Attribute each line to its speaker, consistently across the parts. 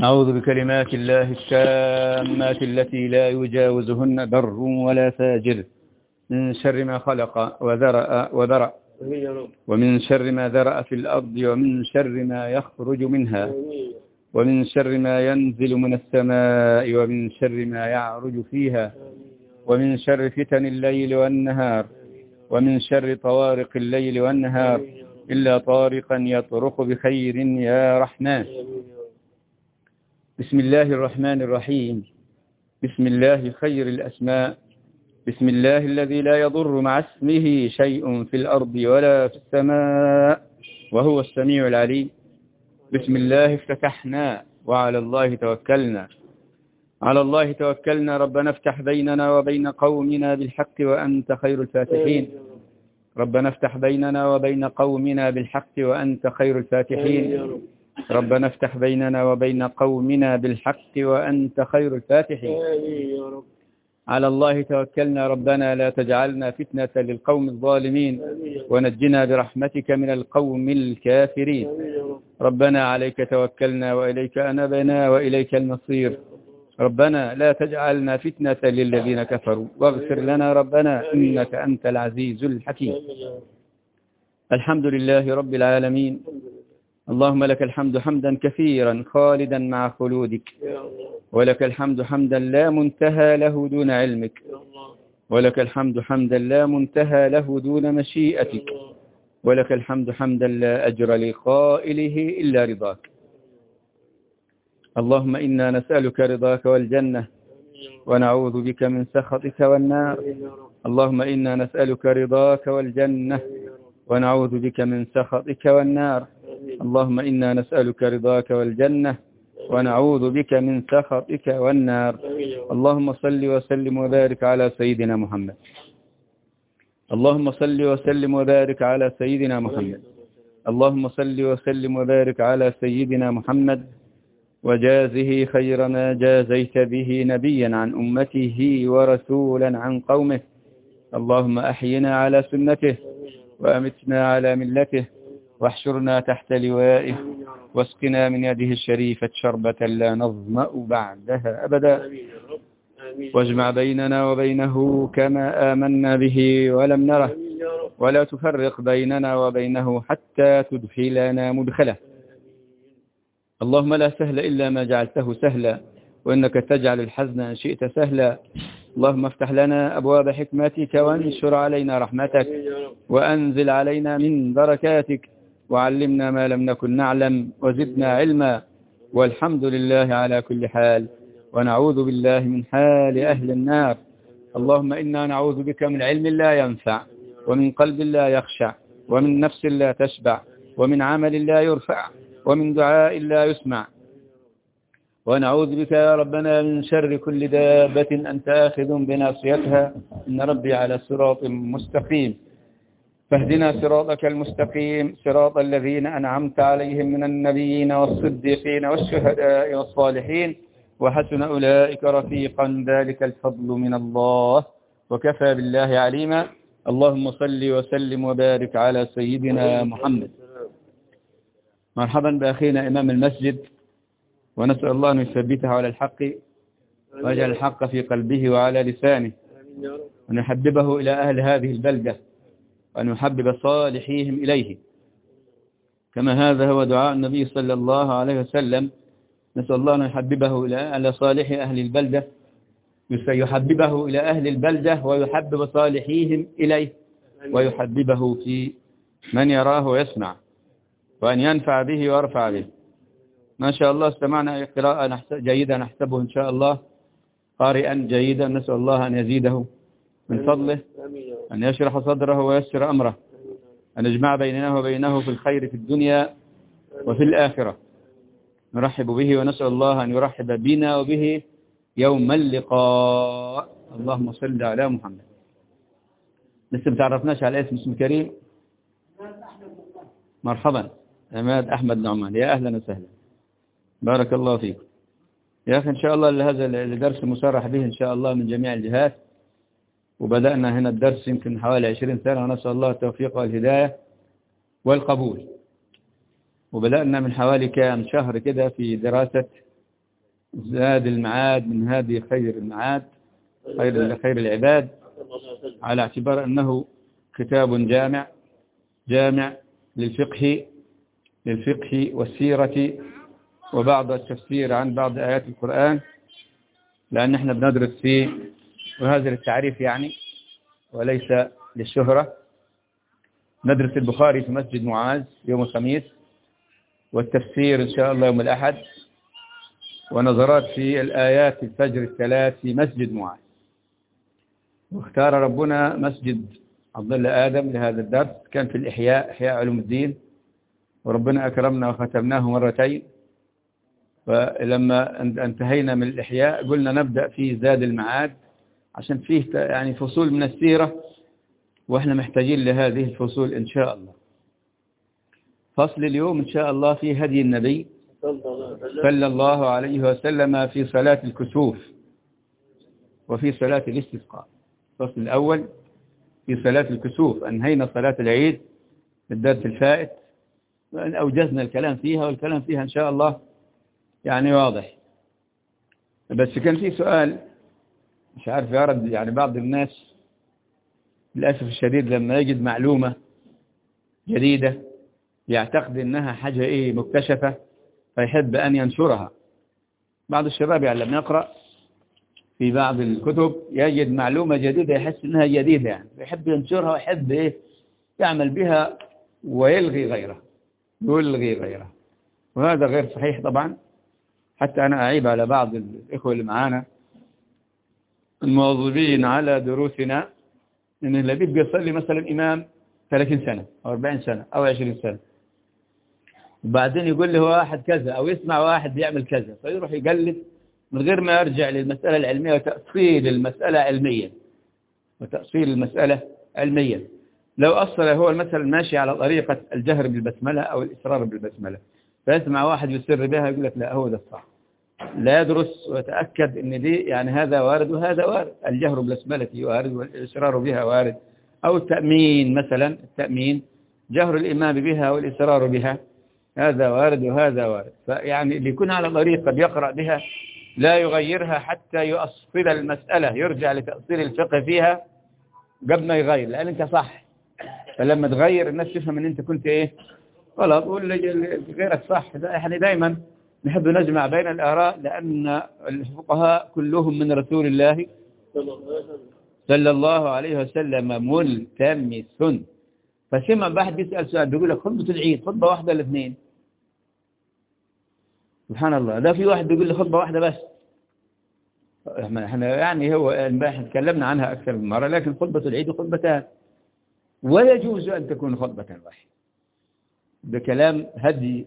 Speaker 1: أعوذ بكلمات الله التامات التي لا يجاوزهن بر ولا فاجر من شر ما خلق وذرأ وذرأ ومن شر ما ذرأ في الأرض ومن شر ما يخرج منها ومن شر ما ينزل من السماء ومن شر ما يعرج فيها ومن شر فتن الليل والنهار ومن شر طوارق الليل والنهار إلا طارقا يطرق بخير يا رحمن بسم الله الرحمن الرحيم بسم الله خير الأسماء بسم الله الذي لا يضر مع اسمه شيء في الأرض ولا في السماء وهو السميع العليم بسم الله افتتحنا وعلى الله توكلنا على الله توكلنا ربنا افتح بيننا وبين قومنا بالحق وأنت خير الفاتحين ربنا افتح بيننا وبين قومنا بالحق وأنت خير الفاتحين ربنا افتح بيننا وبين قومنا بالحق وأنت خير الفاتحين على الله توكلنا ربنا لا تجعلنا فتنة للقوم الظالمين ونجنا برحمتك من القوم الكافرين ربنا عليك توكلنا وإليك أنبنا وإليك المصير ربنا لا تجعلنا فتنة للذين كفروا واغفر لنا ربنا إنك أنت العزيز الحكيم الحمد لله رب العالمين اللهم لك الحمد حمدا كثيرا خالدا مع خلودك ولك الحمد حمدا لا منتهى له دون علمك ولك الحمد حمدا لا منتهى له دون مشيئتك ولك الحمد حمدا لا أجر لقائله إلا رضاك اللهم إنا نسألك رضاك والجنة ونعوذ بك من سخطك والنار اللهم إنا نسألك رضاك والجنة ونعوذ بك من سخطك والنار اللهم إنا نسألك رضاك والجنة ونعوذ بك من سخطك والنار اللهم صل وسلم وبارك على سيدنا محمد اللهم صل وسلم وبارك على سيدنا محمد اللهم صل وسلم وبارك على سيدنا محمد وجازه خير ما جازيت به نبيا عن أمته ورسولا عن قومه اللهم أحينا على سنته وأمتنا على ملته واحشرنا تحت لوائه واسقنا من يده الشريفة شربة لا نظمأ بعدها أبدا واجمع بيننا وبينه كما آمنا به ولم نره ولا تفرق بيننا وبينه حتى تدخلنا مدخله اللهم لا سهل إلا ما جعلته سهلا وإنك تجعل الحزن إن شئت سهلا اللهم افتح لنا أبواب حكمتك وانشر علينا رحمتك وأنزل علينا من بركاتك وعلمنا ما لم نكن نعلم وزدنا علما والحمد لله على كل حال ونعوذ بالله من حال أهل النار اللهم إنا نعوذ بك من علم لا ينفع ومن قلب لا يخشع ومن نفس لا تشبع ومن عمل لا يرفع ومن دعاء لا يسمع ونعوذ بك يا ربنا من شر كل دابة أنت آخذ بناصيتها إن ربي على صراط مستقيم فاهدنا صراطك المستقيم صراط الذين أنعمت عليهم من النبيين والصديقين والشهداء والصالحين وحسن أولئك رفيقا ذلك الفضل من الله وكفى بالله عليما اللهم صل وسلم وبارك على سيدنا محمد مرحبا بأخينا إمام المسجد ونسأل الله أن يثبته على الحق ويجعل الحق في قلبه وعلى لسانه وأن يحببه إلى أهل هذه البلدة وأن يحبب صالحيهم إليه كما هذا هو دعاء النبي صلى الله عليه وسلم نسأل الله أن يحببه إلى صالح أهل البلدة يحببه إلى أهل البلدة ويحبب صالحيهم إليه ويحببه في من يراه ويسمع وأن ينفع به ويرفع به ما شاء الله استمعنا قراءة جيدة نحسبه إن شاء الله قارئا جيدا نسأل الله أن يزيده من فضله أن يشرح صدره ويسر أمره أن يجمع بيننا وبينه في الخير في الدنيا وفي الآخرة نرحب به ونسأل الله أن يرحب بنا وبه يوم اللقاء اللهم صل على محمد لسه بتعرفناش على اسم اسم كريم مرحبا عماد أحمد نعمان يا أهلا وسهلا بارك الله فيكم يا أخي إن شاء الله هذا الدرس مصرح به إن شاء الله من جميع الجهات وبدأنا هنا الدرس يمكن حوالي 20 سنة ونسأل الله التوفيق والهداية والقبول وبدأنا من حوالي كام شهر كده في دراسة زاد المعاد من هذه خير المعاد خير خير العباد على اعتبار أنه كتاب جامع جامع للفقه للفقه والسيرة وبعض التفسير عن بعض آيات القرآن لأن احنا بندرس فيه وهذا للتعريف يعني وليس للشهرة ندرس البخاري في مسجد معاذ يوم الخميس والتفسير إن شاء الله يوم الأحد ونظرات في الآيات الفجر الثلاث في مسجد معاذ واختار ربنا مسجد عبد الله آدم لهذا الدرس كان في الإحياء إحياء علوم الدين وربنا أكرمنا وختمناه مرتين فلما انتهينا من الإحياء قلنا نبدأ في زاد المعاد عشان فيه يعني فصول من السيرة وإحنا محتاجين لهذه الفصول إن شاء الله فصل اليوم إن شاء الله في هدي النبي صلى الله عليه وسلم في صلاة الكسوف وفي صلاة الاستسقاء الفصل الأول في صلاة الكسوف أنهينا صلاة العيد الدرس الفائت أوجزنا الكلام فيها والكلام فيها إن شاء الله يعني واضح بس كان في سؤال مش عارف يرد يعني بعض الناس للأسف الشديد لما يجد معلومة جديدة يعتقد إنها حاجة إيه مكتشفة فيحب أن ينشرها بعض الشباب يعني لما يقرأ في بعض الكتب يجد معلومة جديدة يحس إنها جديدة يعني يحب ينشرها ويحب إيه يعمل بها ويلغي غيره يلغي غيره وهذا غير صحيح طبعا حتى أنا أعيب على بعض الإخوة اللي معانا المواظبين على دروسنا إن اللي بيبقى يصلي مثلا إمام 30 سنة أو 40 سنة أو 20 سنة وبعدين يقول له واحد كذا أو يسمع واحد بيعمل كذا فيروح يقلد من غير ما يرجع للمسألة العلمية وتأصيل المسألة علميا وتأصيل المسألة علميا لو أصل هو مثلا ماشي على طريقة الجهر بالبسملة أو الإصرار بالبسملة فيسمع واحد يسر بها يقول لك لا هو ده الصح لا يدرس ويتأكد ان دي يعني هذا وارد وهذا وارد الجهر بالبسملة وارد والإصرار بها وارد أو التأمين مثلا التأمين جهر الإمام بها والإصرار بها هذا وارد وهذا وارد فيعني اللي يكون على طريقة بيقرأ بها لا يغيرها حتى يؤصل المسألة يرجع لتأصيل الفقه فيها قبل ما يغير لأن أنت صح فلما تغير الناس تفهم أن أنت كنت إيه غلط غيرك صح يعني دائما نحب نجمع بين الآراء لأن الفقهاء كلهم من رسول الله صلى الله عليه وسلم ملتمس فسمع واحد بيسأل سؤال بيقول لك خطبة العيد خطبة واحدة الاثنين سبحان الله ده في واحد بيقول لي خطبة واحدة بس احنا يعني هو امبارح تكلمنا عنها أكثر من مرة لكن خطبة العيد خطبتان ولا يجوز أن تكون خطبة واحدة بكلام هدي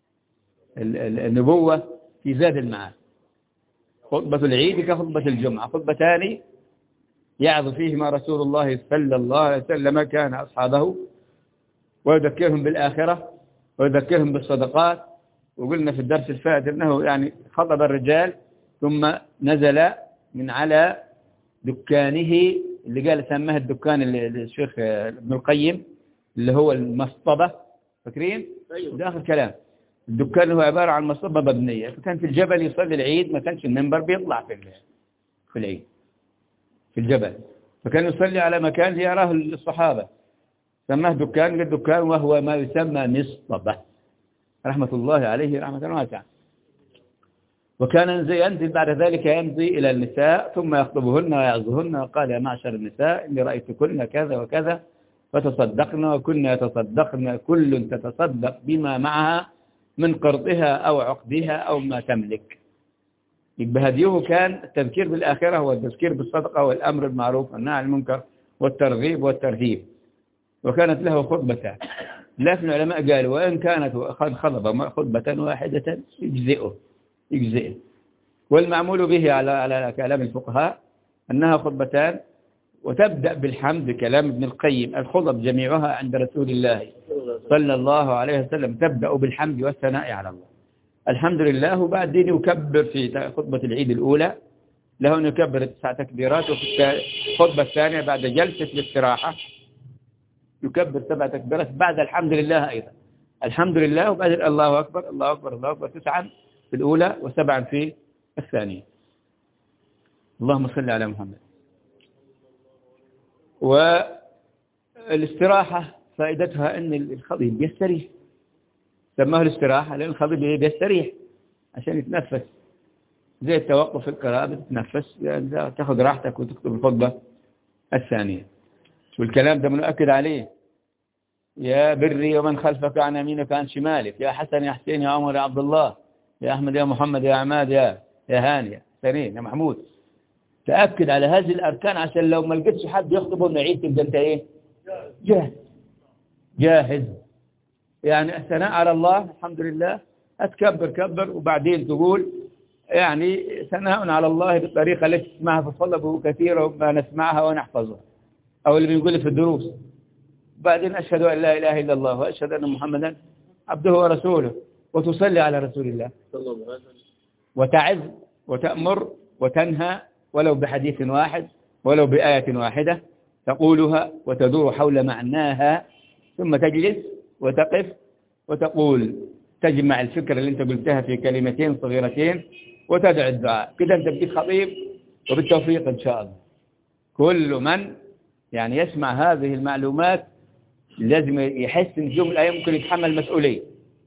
Speaker 1: النبوة في زاد المعاد خطبة العيد كخطبة الجمعة خطبتان يعظ فيهما رسول الله صلى الله عليه وسلم كان أصحابه ويذكرهم بالآخرة ويذكرهم بالصدقات وقلنا في الدرس الفائت أنه يعني خطب الرجال ثم نزل من على دكانه اللي قال سماه الدكان الشيخ ابن القيم اللي هو المصطبة فاكرين؟ أيوه. ده آخر كلام الدكان هو عبارة عن مصطبة مبنية فكان في الجبل يصلي العيد ما كانش المنبر بيطلع في في العيد في الجبل فكان يصلي على مكان يراه الصحابة سماه دكان الدكان وهو ما يسمى مصطبة رحمة الله عليه رحمة واسعة وكان ينزل بعد ذلك يمضي إلى النساء ثم يخطبهن ويعظهن وقال يا معشر النساء إني رأيتكن كذا وكذا فتصدقن وكن يتصدقن كل تتصدق بما معها من قرضها أو عقدها أو ما تملك يبقى هديه كان التذكير بالآخرة والتذكير بالصدقة والأمر بالمعروف والنهي عن المنكر والترغيب والترهيب وكانت له خطبتان لكن العلماء قالوا وإن كانت قد خطب خطبة واحدة يجزئه يجزئه والمعمول به على على كلام الفقهاء أنها خطبتان وتبدأ بالحمد كلام ابن القيم الخطب جميعها عند رسول الله صلى الله عليه وسلم تبدأ بالحمد والثناء على الله الحمد لله وبعدين يكبر في خطبة العيد الأولى له أن يكبر تسع تكبيرات وفي الخطبة الثانية بعد جلسة الاستراحة يكبر سبع تكبيرات بعد الحمد لله أيضا الحمد لله وبعد الله أكبر الله أكبر الله أكبر تسعا في الأولى وسبعا في الثانية اللهم صل على محمد والاستراحة فائدتها أن الخطيب يستريح سماه الاستراحة لأن الخطيب بيستريح عشان يتنفس زي التوقف في القراءة بتتنفس يعني تاخذ راحتك وتكتب الخطبة الثانية والكلام ده منؤكد عليه يا بري ومن خلفك عن يمينك عن شمالك يا حسن يا حسين يا عمر يا عبد الله يا أحمد يا محمد يا عماد يا يا هاني يا سنين يا محمود تأكد على هذه الأركان عشان لو ما لقيتش حد يخطب ونعيد تبقى أنت إيه جاهز جاهز يعني الثناء على الله الحمد لله أتكبر كبر وبعدين تقول يعني ثناء على الله بالطريقة التي تسمعها في الصلاة كثيرة وما نسمعها ونحفظها أو اللي بنقول في الدروس بعدين أشهد أن لا إله إلا الله وأشهد أن محمدا عبده ورسوله وتصلي على رسول الله وتعظ وتأمر وتنهى ولو بحديث واحد ولو بآية واحدة تقولها وتدور حول معناها ثم تجلس وتقف وتقول تجمع الفكرة اللي انت قلتها في كلمتين صغيرتين وتدعي الدعاء كده انت بقيت خطيب وبالتوفيق ان شاء الله كل من يعني يسمع هذه المعلومات لازم يحس ان في يوم من الايام ممكن يتحمل مسؤوليه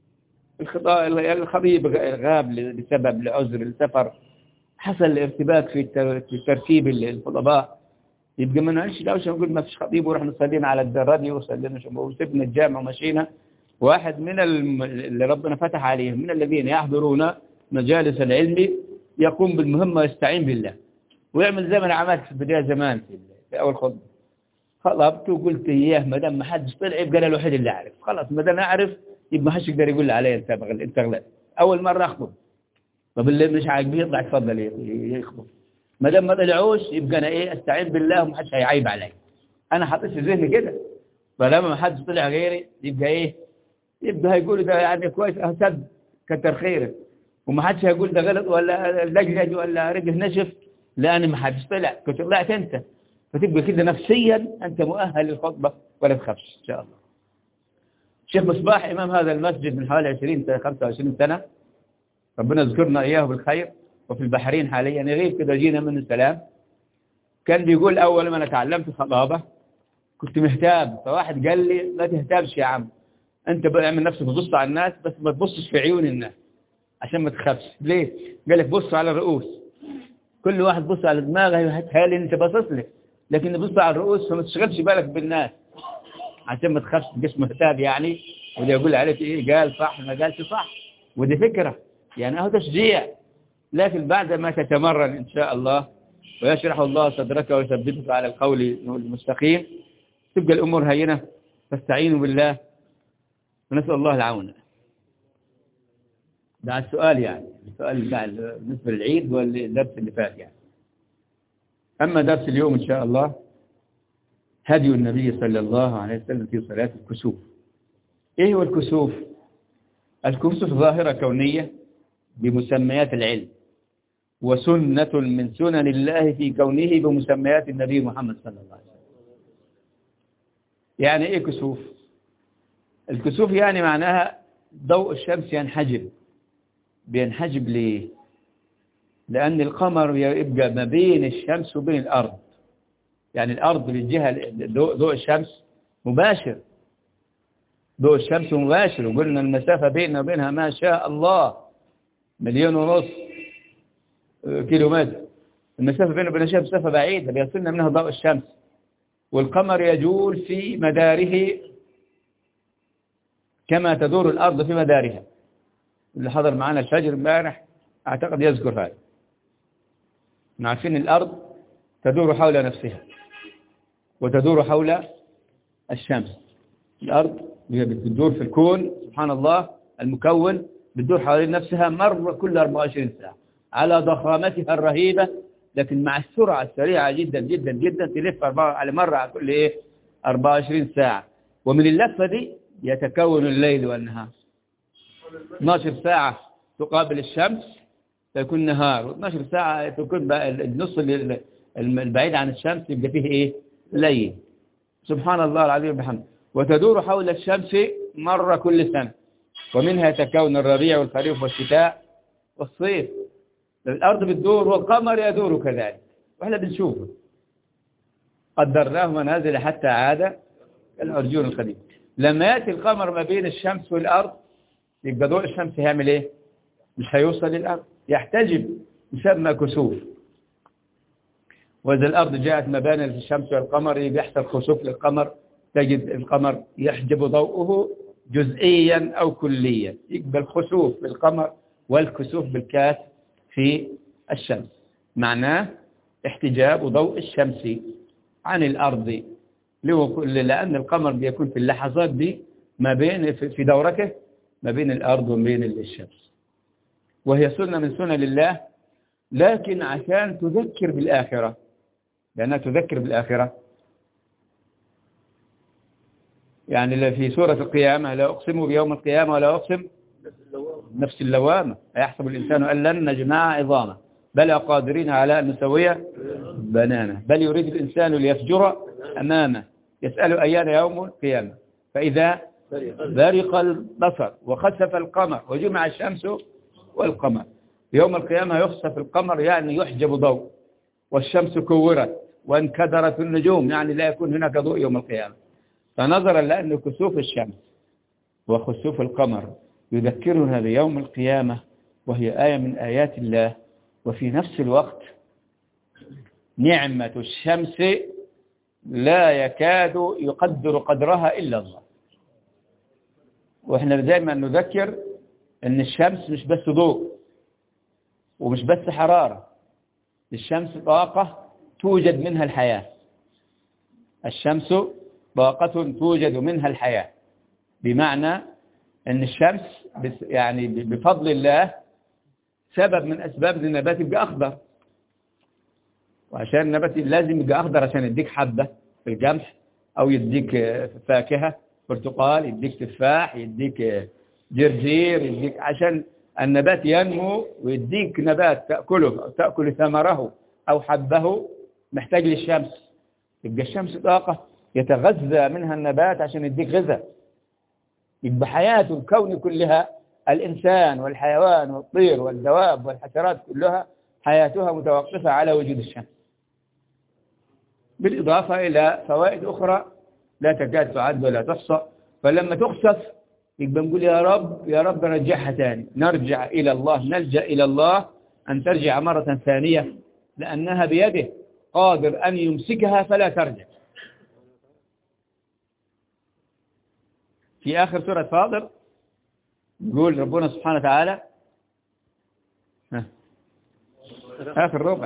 Speaker 1: الخطيب غاب بسبب لعذر السفر حصل ارتباك في ترتيب الخطباء يبقى ما نعيش دوشه نقول ما فيش خطيب ورحنا صلينا على الراديو وصلينا وسبنا الجامع ومشينا واحد من اللي ربنا فتح عليهم من الذين يحضرون مجالس العلم يقوم بالمهمة ويستعين بالله ويعمل زي ما انا عملت في البداية زمان في أول خطبة خلصت وقلت إياه ما دام ما حدش طلع يبقى أنا الوحيد اللي أعرف خلاص ما دام أعرف يبقى ما حدش يقدر يقول لي علي أنت أنت غلط أول مرة أخطب طب اللي مش عاجبه يطلع يتفضل يخطب ما دام ما طلعوش يبقى أنا إيه أستعين بالله وما حدش هيعيب علي أنا حطيت في ذهني كده فلما ما حدش طلع غيري يبقى إيه يبقى هيقول ده يعني كويس أهتد كتر خيرك وما حدش هيقول ده غلط ولا لجلج ولا رجل نشف لأن ما حدش طلع كنت طلعت أنت فتبقى كده نفسيا أنت مؤهل للخطبة ولا تخافش إن شاء الله شيخ مصباح إمام هذا المسجد من حوالي 20 25 سنة ربنا يذكرنا إياه بالخير وفي البحرين حاليا يغيب كده جينا منه السلام كان بيقول أول ما أنا تعلمت خطابة كنت مهتاب فواحد قال لي لا تهتابش يا عم أنت بقى اعمل نفسك بتبص على الناس بس ما تبصش في عيون الناس عشان ما تخافش ليه قال لك بص على الرؤوس كل واحد بص على دماغه هتهالي انت باصص لك لكن بص على الرؤوس فما تشغلش بالك بالناس عشان ما تخافش تبقاش مهتاب يعني وده يقول عليك ايه قال صح ما قالش صح ودي فكرة يعني اهو تشجيع لكن بعد ما تتمرن ان شاء الله ويشرح الله صدرك ويثبتك على القول المستقيم تبقى الامور هينة فاستعينوا بالله ونسأل الله العون ده السؤال يعني السؤال بتاع بالنسبة للعيد والدرس اللي فات يعني أما درس اليوم إن شاء الله هدي النبي صلى الله عليه وسلم في صلاة الكسوف إيه هو الكسوف الكسوف ظاهرة كونية بمسميات العلم وسنة من سنن الله في كونه بمسميات النبي محمد صلى الله عليه وسلم يعني إيه كسوف الكسوف يعني معناها ضوء الشمس ينحجب بينحجب ليه لأن القمر يبقى ما بين الشمس وبين الأرض يعني الأرض بالجهة ضوء الشمس مباشر ضوء الشمس مباشر وقلنا المسافة بيننا وبينها ما شاء الله مليون ونص كيلو متر المسافة بيننا وبين الشمس مسافة بعيدة بيصلنا منها ضوء الشمس والقمر يجول في مداره كما تدور الأرض في مدارها اللي حضر معنا الفجر امبارح اعتقد يذكر هذا عارفين الأرض تدور حول نفسها وتدور حول الشمس الأرض بتدور في الكون سبحان الله المكون بتدور حول نفسها مرة كل 24 ساعة على ضخامتها الرهيبة لكن مع السرعة السريعة جدا جدا جدا تلف على مرة على كل إيه 24 ساعة ومن اللفة دي يتكون الليل والنهار 12 ساعة تقابل الشمس تكون نهار و12 ساعة تكون النص البعيد عن الشمس يبقى فيه ايه ليل سبحان الله العظيم بحمد وتدور حول الشمس مرة كل سنة ومنها يتكون الربيع والخريف والشتاء والصيف الأرض بتدور والقمر يدور كذلك وإحنا بنشوفه قدرناه منازل حتى عاد الأرجون القديم لما يأتي القمر ما بين الشمس والأرض يبقى ضوء الشمس هيعمل إيه مش هيوصل للأرض يحتجب يسمى كسوف وإذا الأرض جاءت مبانا للشمس والقمر يحصل خسوف للقمر تجد القمر يحجب ضوءه جزئيا أو كليا يبقى الخسوف بالقمر والكسوف بالكاس في الشمس معناه احتجاب ضوء الشمس عن الأرض لأن القمر بيكون في اللحظات دي ما بين في دورته ما بين الأرض وما بين الشمس وهي سنة من سنن الله لكن عشان تذكر بالآخرة لأنها تذكر بالآخرة يعني في سورة القيامة لا أقسم بيوم القيامة ولا أقسم نفس اللوامة أيحسب الإنسان أن لن نجمع عظامه بل قادرين على أن نسويه بنانه بل يريد الإنسان ليفجر أمامه يسأل أيان يوم القيامة فإذا برق البصر وخسف القمر وجمع الشمس والقمر يوم القيامة يخسف القمر يعني يحجب ضوء والشمس كورت وانكدرت النجوم يعني لا يكون هناك ضوء يوم القيامة فنظرا لأن كسوف الشمس وخسوف القمر يذكرنا بيوم القيامة وهي آية من آيات الله وفي نفس الوقت نعمة الشمس لا يكاد يقدر قدرها إلا الله وإحنا دائما نذكر أن الشمس مش بس ضوء ومش بس حرارة الشمس طاقة توجد منها الحياة الشمس طاقة توجد منها الحياة بمعنى أن الشمس يعني بفضل الله سبب من أسباب النبات يبقى أخضر وعشان النبات لازم يبقى أخضر عشان يديك حبة في الجمح أو يديك فاكهة برتقال يديك تفاح يديك جرجير يديك عشان النبات ينمو ويديك نبات تأكله أو تأكل ثمره أو حبه محتاج للشمس يبقى الشمس طاقة يتغذى منها النبات عشان يديك غذاء يبقى حياة الكون كلها الإنسان والحيوان والطير والدواب والحشرات كلها حياتها متوقفة على وجود الشمس بالإضافة إلى فوائد أخرى لا تكاد تعد ولا تحصى فلما تخسف يبقى نقول يا رب يا رب رجعها ثاني نرجع إلى الله نلجأ إلى الله أن ترجع مرة ثانية لأنها بيده قادر أن يمسكها فلا ترجع في آخر سورة فاضر يقول ربنا سبحانه وتعالى آخر ربع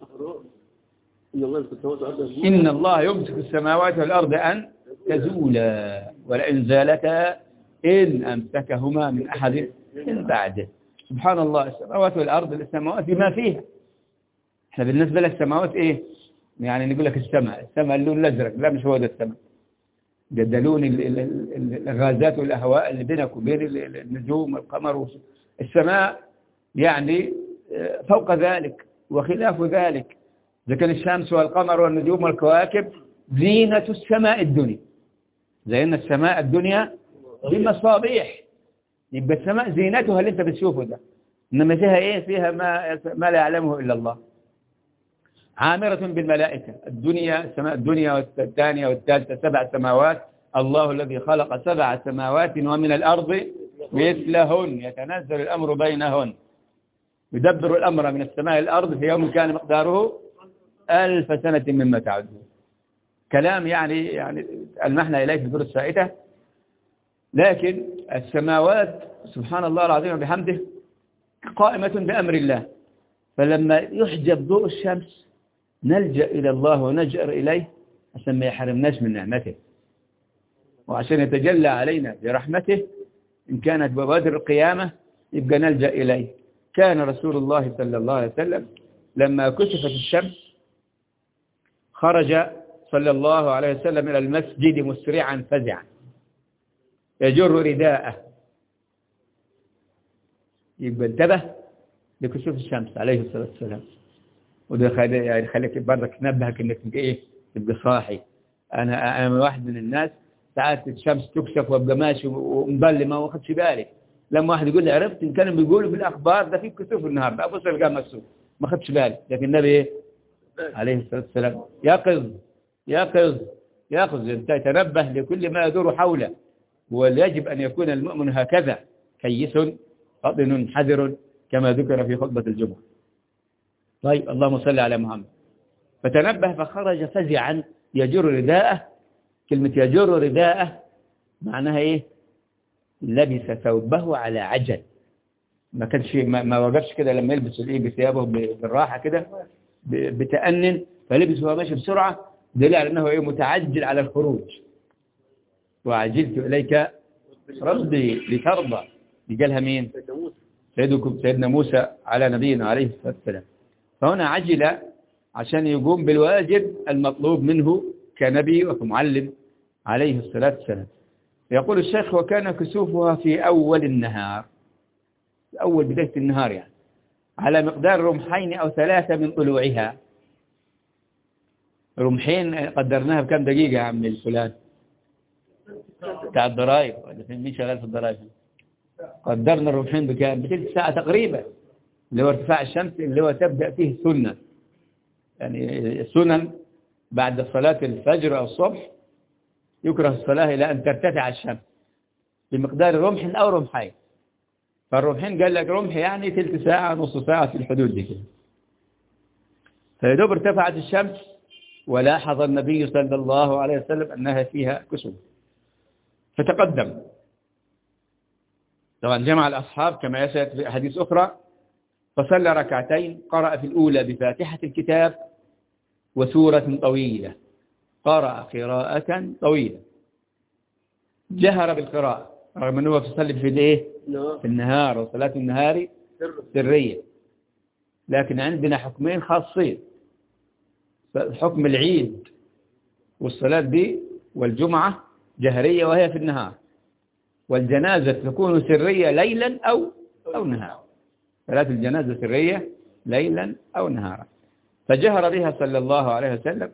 Speaker 1: إن الله يمسك السماوات والأرض أن تزولا ولئن زالتا إن أمسكهما من أحد من بعده سبحان الله السماوات والأرض السماوات بما فيها احنا بالنسبة للسماوات إيه يعني نقول لك السماء السماء اللون الأزرق لا مش هو ده السماء جدلون الغازات والأهواء اللي بينك وبين النجوم والقمر السماء يعني فوق ذلك وخلاف ذلك إذا كان الشمس والقمر والنجوم والكواكب زينة السماء الدنيا زينا السماء الدنيا بمصابيح يبقى السماء زينتها اللي انت بتشوفه ده انما فيها ايه فيها ما, ما لا يعلمه الا الله عامرة بالملائكة الدنيا السماء الدنيا والثانية والثالثة سبع سماوات الله الذي خلق سبع سماوات ومن الأرض مثلهن يتنزل الأمر بينهن يدبر الأمر من السماء الأرض في يوم كان مقداره ألف سنة مما تعدون كلام يعني يعني المحنى إليه في الدور السائتة لكن السماوات سبحان الله العظيم بحمده قائمة بأمر الله فلما يحجب ضوء الشمس نلجأ إلى الله ونجأر إليه عشان ما يحرمناش من نعمته وعشان يتجلى علينا برحمته إن كانت بوادر القيامة يبقى نلجأ إليه كان رسول الله صلى الله عليه وسلم لما كشفت الشمس خرج صلى الله عليه وسلم إلى المسجد مسرعا فزعا يجر رداءه يبقى انتبه لكسوف الشمس عليه الصلاة والسلام وده يعني خليك برضك تنبهك انك ايه تبقى صاحي انا انا واحد من الناس ساعات الشمس تكشف وابقى ماشي ومظلمه وما واخدش بالي لما واحد يقول لي عرفت إن كانوا بيقولوا في الأخبار ده في كسوف النهاردة أبص القاه مكسوف ما خدش بالي لكن النبي إيه؟ عليه الصلاة والسلام يقظ يقظ يقظ يتنبه لكل ما يدور حوله ويجب أن يكون المؤمن هكذا كيس فطن حذر كما ذكر في خطبة الجمعة طيب اللهم صل على محمد فتنبه فخرج فزعا يجر رداءه كلمة يجر رداءه معناها ايه لبس ثوبه على عجل ما كانش ما, ما وقفش كده لما يلبس الايه بثيابه بالراحة كده بتأنن فلبس وهو ماشي بسرعة دليل على انه ايه متعجل على الخروج وعجلت اليك ربي لترضى قالها مين سيدكم سيدنا موسى على نبينا عليه الصلاة والسلام فهنا عجل عشان يقوم بالواجب المطلوب منه كنبي وكمعلم عليه الصلاة والسلام يقول الشيخ وكان كسوفها في أول النهار في أول بداية النهار يعني على مقدار رمحين أو ثلاثة من طلوعها رمحين قدرناها بكم دقيقة يا عم الفلان بتاع الضرائب ولا في مين شغال في الضرائب قدرنا الرمحين بكام بتلت ساعة تقريبا اللي هو ارتفاع الشمس اللي هو تبدأ فيه السنة يعني السنن بعد صلاة الفجر أو الصبح يكره الصلاة إلى أن ترتفع الشمس بمقدار رمح أو رمحين فالرمحين قال لك رمح يعني تلت ساعة نص ساعة في الحدود دي كده فيدوب ارتفعت الشمس ولاحظ النبي صلى الله عليه وسلم أنها فيها كسوف فتقدم طبعا جمع الأصحاب كما يسأل في أحاديث أخرى فصلى ركعتين قرأ في الأولى بفاتحة الكتاب وسورة طويلة قرأ قراءة طويلة جهر بالقراءة رغم أنه في صلي في الايه في النهار وصلاة النهار سرية لكن عندنا حكمين خاصين حكم العيد والصلاة دي والجمعة جهرية وهي في النهار والجنازة تكون سرية ليلا أو أو نهارا صلاة الجنازة سرية ليلا أو نهارا فجهر بها صلى الله عليه وسلم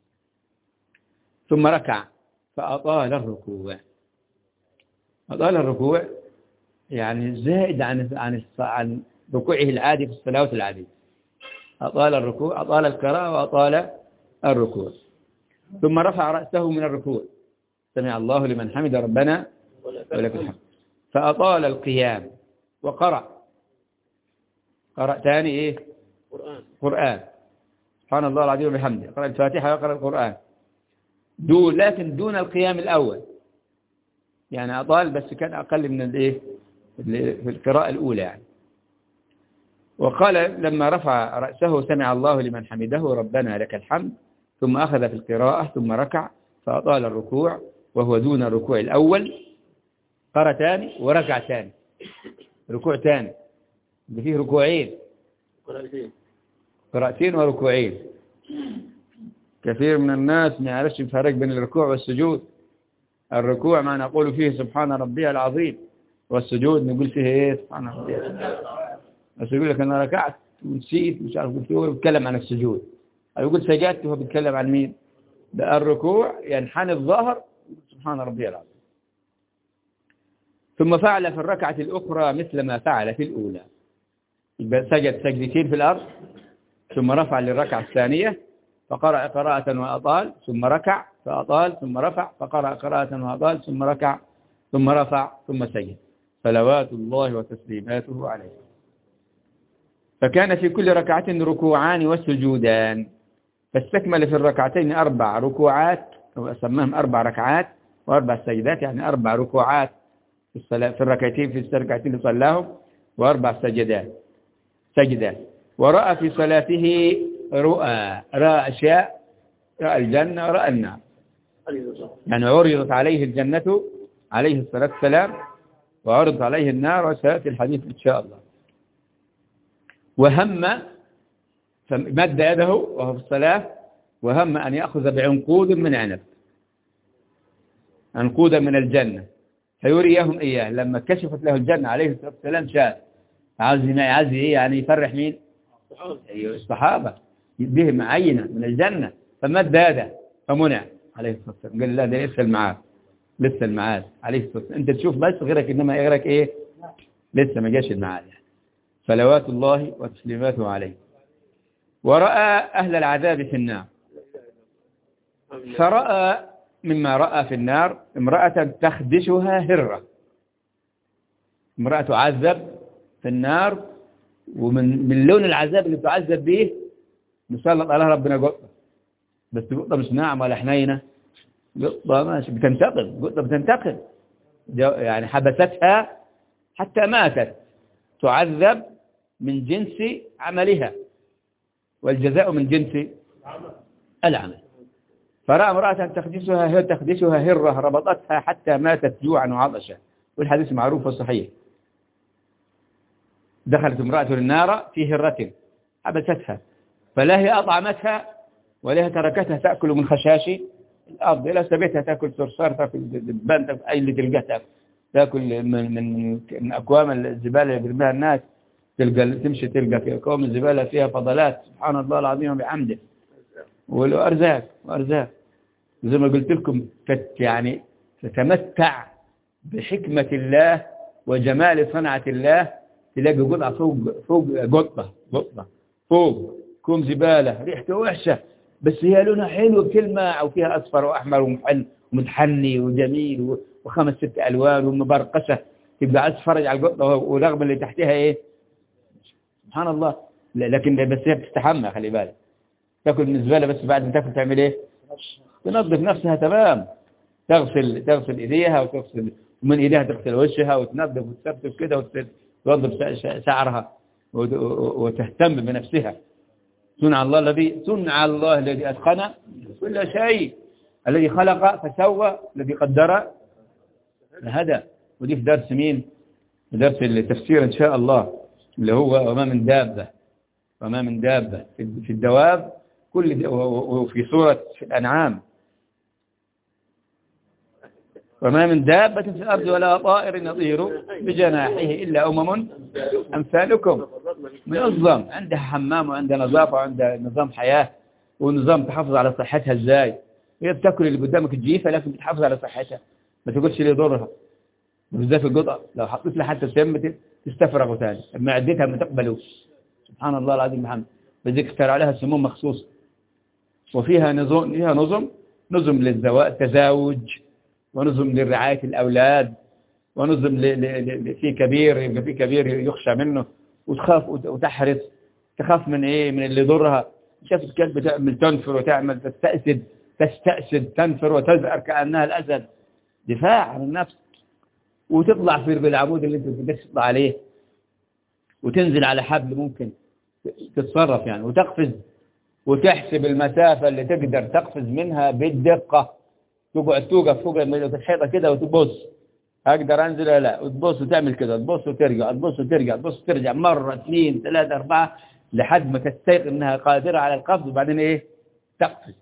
Speaker 1: ثم ركع فأطال الركوع أطال الركوع يعني زائد عن عن عن ركوعه العادي في الصلاة العادية أطال الركوع أطال القراءة وأطال الركوع ثم رفع رأسه من الركوع سمع الله لمن حمد ربنا ولك الحمد فأطال القيام وقرأ قرأ ثاني إيه
Speaker 2: قرآن
Speaker 1: قرآن سبحان الله العظيم وبحمده قرأ الفاتحة وقرأ القرآن دون لكن دون القيام الأول يعني أطال بس كان أقل من الإيه في القراءة الأولى يعني وقال لما رفع رأسه سمع الله لمن حمده ربنا لك الحمد ثم أخذ في القراءة ثم ركع فأطال الركوع وهو دون الركوع الأول قرأ ثاني وركع ثاني ركوع ثاني اللي فيه ركوعين
Speaker 2: قراءتين
Speaker 1: قراءتين وركوعين كثير من الناس ما يعرفش الفرق بين الركوع والسجود الركوع ما نقول فيه سبحان ربي العظيم والسجود نقول فيه ايه سبحان ربي بس يقول لك انا ركعت ونسيت مش عارف قلت هو بيتكلم عن السجود او يقول سجدت وهو بيتكلم عن مين ده الركوع ينحني الظهر سبحان ربي العظيم ثم فعل في الركعة الأخرى مثل ما فعل في الأولى يبقى سجد سجدتين في الأرض ثم رفع للركعة الثانية فقرأ قراءة وأطال ثم ركع فأطال ثم رفع فقرأ قراءة وأطال ثم ركع ثم رفع ثم سجد صلوات الله وتسليماته عليه فكان في كل ركعة ركوعان وسجودان فاستكمل في الركعتين أربع ركوعات أو سماهم أربع ركعات وأربع سجدات يعني أربع ركوعات في, الصلاة في الركعتين في الركعتين اللي صلاهم وأربع سجدات سجدات ورأى في صلاته رؤى رأى أشياء رأى الجنة ورأى النار يعني عرضت عليه الجنة عليه الصلاة والسلام وعرضت عليه النار وسيأتي الحديث إن شاء الله وهم فمد يده وهو في الصلاة وهم أن يأخذ بعنقود من عنب عنقودا من الجنة فيريهم إياه لما كشفت له الجنة عليه الصلاة والسلام شاف عاوز عاوز إيه يعني يفرح مين أيوه الصحابة بهم عينة من الجنة فمد يده فمنع عليه الصلاة والسلام قال لا ده لسه المعاد لسه المعاد عليه الصلاة والسلام أنت تشوف بس غيرك إنما غيرك إيه لسه ما جاش المعاد يعني. صلوات الله وتسليماته عليه ورأى أهل العذاب في النار فرأى مما رأى في النار امرأة تخدشها هرة امرأة تعذب في النار ومن من لون العذاب اللي تعذب به نسلط عليها ربنا قطة بس قطة مش ناعمة ولا حنينة قطة ماشي بتنتقم قطة بتنتقم جو- يعني حبستها حتى ماتت تعذب من جنس عملها والجزاء من جنس العمل فرأى امرأة تخدشها تخدشها هرة ربطتها حتى ماتت جوعا وعطشا والحديث معروف وصحيح دخلت امرأة النار في هرة حبستها فلا هي أطعمتها ولا هي تركتها تأكل من خشاش الأرض إلا سبيتها تأكل صرصار تأكل دبان تأكل أي اللي تلقاه تأكل تأكل من, من, من أكوام الزبالة اللي بيرميها الناس تلقى تمشي تلقى في أكوام الزبالة فيها فضلات سبحان الله العظيم وبحمده والأرزاق وأرزاق زي ما قلت لكم تت يعني تتمتع بحكمة الله وجمال صنعة الله تلاقي قطعة فوق فوق قطة قطة فوق كوم زبالة ريحته وحشة بس هي لونها حلو بكل ماء وفيها أصفر وأحمر ومحل ومتحني وجميل و- وخمس ست ألوان ومبرقشة تبقى عايز تتفرج على القطة ورغم اللي تحتها إيه سبحان الله لا- لكن بس هي بتستحمى خلي بالك تاكل من الزبالة بس بعد ما تاكل تعمل إيه تنظف نفسها تمام تغسل تغسل ايديها وتغسل ومن ايديها تغسل وجهها وتنظف وتثبت كده وتنظف ش- ش- شعرها وت- وتهتم بنفسها صنع الله الذي صنع الله الذي اتقن كل شيء الذي خلق فسوى الذي قدر هدى ودي في درس مين في درس التفسير ان شاء الله اللي هو وما من دابه وما من دابه في في الدواب كل د- و- و- وفي سوره الانعام وما من دابة في الأرض ولا طائر يطير بجناحه إلا أمم أمثالكم منظم عندها حمام وعندها نظافة وعندها نظام حياة ونظام تحافظ على صحتها إزاي هي بتاكل اللي قدامك الجيفة لكن بتحافظ على صحتها ما تاكلش اللي يضرها بالذات القطع لو حطيت لها حتى سم تستفرغ ثاني معدتها ما تقبلوش سبحان الله العظيم محمد بدك اختار عليها سموم مخصوص وفيها نظم فيها نظم نظم للزواج التزاوج ونظم لرعاية الأولاد ونظم ل- ل- ل- في كبير يبقى في كبير يخشى منه وتخاف وت- وتحرص تخاف من إيه من اللي يضرها شافت الكلب تعمل تنفر وتعمل تستأسد تستأسد تنفر وتزأر كأنها الأسد دفاع عن النفس وتطلع في بالعمود اللي انت بدك تطلع عليه وتنزل على حبل ممكن تتصرف يعني وتقفز وتحسب المسافة اللي تقدر تقفز منها بالدقة تقعد توقف فوق الحيطة كده وتبص أقدر أنزل ولا لا وتبص وتعمل كده تبص وترجع تبص وترجع تبص وترجع مرة اثنين ثلاثة أربعة لحد ما تستيقن أنها قادرة على القفز وبعدين إيه تقفز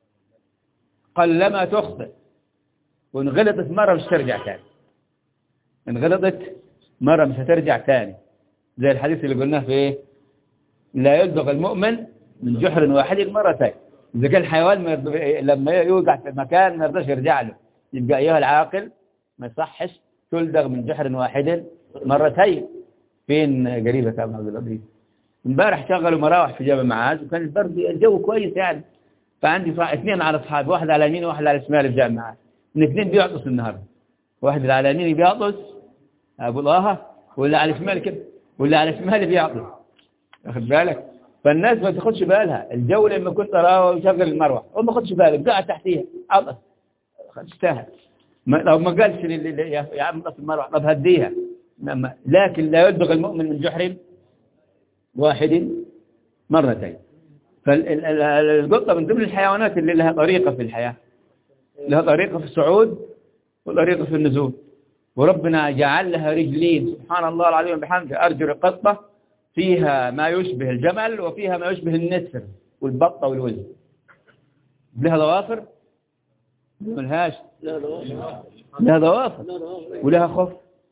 Speaker 1: قلما تخطئ وإن غلطت مرة مش ترجع تاني إن غلطت مرة مش هترجع تاني زي الحديث اللي قلناه في إيه لا يلدغ المؤمن من جحر واحد مرتين إذا كان الحيوان ما يرضى- لما يوقع في مكان ما يرضاش يرجع له يبقى أيها العاقل ما يصحش تلدغ من جحر واحد مرتين فين قريبة يا أبو عبد اللطيف امبارح شغلوا مراوح في جبل معاذ وكان البرد الجو كويس يعني فعندي صح اثنين على اصحابي واحد على يميني وواحد على شمالي في جبل معاذ الاثنين بيعطس النهارده واحد اللي على يميني بيعطس ابو الله واللي على شمالي كده واللي على شمالي بيعطس واخد بالك فالناس ما تاخدش بالها الجو لما كنت اراه يشغل المروح هو ما خدش باله قاعد تحتيها عطس اشتهى ما لو ما قالش لي- لي- يا يا عم طف المروح طب هديها لما- لكن لا يلدغ المؤمن من جحر واحد مرتين فالقطة من ضمن الحيوانات اللي لها طريقة في الحياة لها طريقة في الصعود وطريقة في النزول وربنا جعل لها رجلين سبحان الله العظيم بحمده أرجل القطة فيها ما يشبه الجمل وفيها ما يشبه النسر والبطة والوز لها ضوافر ملهاش
Speaker 2: لا لا
Speaker 1: لها ضوافر
Speaker 2: لا لا
Speaker 1: ولها خوف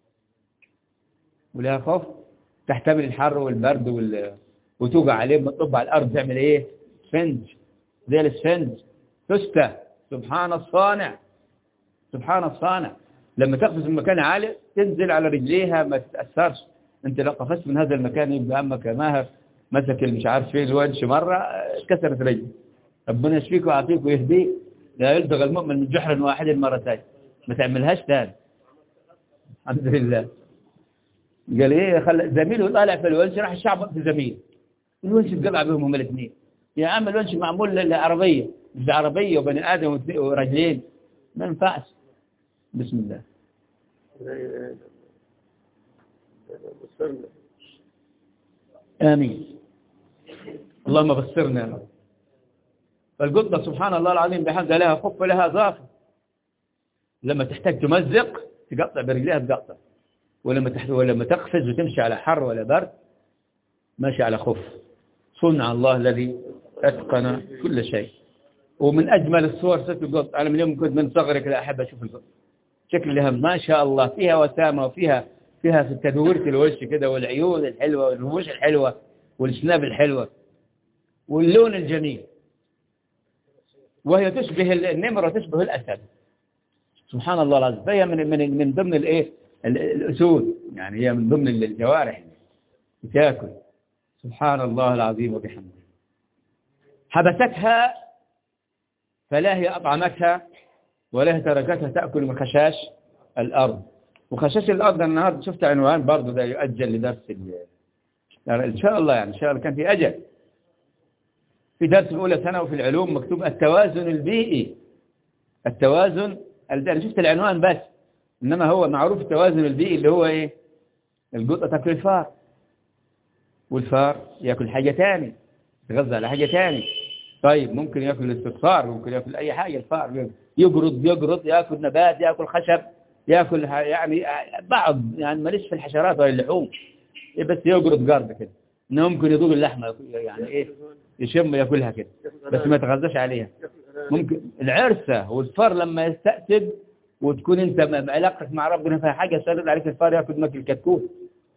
Speaker 1: ولها خوف تحتمل الحر والبرد وال... وتوقع عليه لما تطب على الأرض تعمل إيه سفنج زي السفنج تستة سبحان الصانع سبحان الصانع لما تقفز من مكان عالي تنزل على رجليها ما تتأثرش انت لو قفزت من هذا المكان يبقى عمك يا ماهر مسك اللي مش عارف فين الونش مرة اتكسرت رجلي ربنا يشفيك ويعافيك ويهديك لا يلدغ المؤمن من جحر واحد مرتين ما تعملهاش تاني الحمد لله قال ايه خل... زميله طالع في الونش راح الشعب في زميل الونش اتقطع بهم هم الاثنين يا عم الونش معمول لعربية مش عربية وبني آدم واثنين- ورجلين ما ينفعش بسم الله
Speaker 2: لا إله إلا الله بصرنا
Speaker 1: آمين اللهم بصرنا يا رب فالقطة سبحان الله العظيم بحمد لها خف لها ظافر لما تحتاج تمزق تقطع برجليها تقطع ولما تحت... ولما تقفز وتمشي على حر ولا برد ماشي على خف صنع الله الذي أتقن كل شيء ومن أجمل الصور ست القط أنا من يوم كنت من صغري كده أحب أشوف القط شكلها ما شاء الله فيها وسامة وفيها فيها في تدويرة الوش كده والعيون الحلوة والرموش الحلوة والشناب الحلوة واللون الجميل وهي تشبه النمر وتشبه الأسد سبحان الله العظيم فهي من من من ضمن الايه ال- الأسود يعني هي من ضمن الجوارح تاكل سبحان الله العظيم وبحمده حبستها فلا هي أطعمتها ولا هي تركتها تأكل من خشاش الأرض وخشاش الأرض أنا النهارده شفت عنوان برضه ده يؤجل لدرس ال- يعني إن شاء الله يعني إن شاء الله كان في أجل في درس في أولى ثانوي في العلوم مكتوب التوازن البيئي التوازن ال- أنا شفت العنوان بس إنما هو معروف التوازن البيئي اللي هو إيه القطة تاكل الفار والفار ياكل حاجة تاني يتغذى على حاجة تاني طيب ممكن ياكل الاستغفار ممكن ياكل أي حاجة الفار يقرض يقرض ياكل نبات ياكل خشب ياكل ح- يعني بعض يعني ماليش في الحشرات ولا اللحوم إيه بس يقرض قرض كده انه ممكن يذوق اللحمه يعني ايه يشم ياكلها كده بس ما يتغذاش عليها ممكن العرسه والفار لما يستأسد وتكون انت م- علاقتك مع ربنا فيها حاجه سرد عليك الفار ياكل ماكل الكتكوت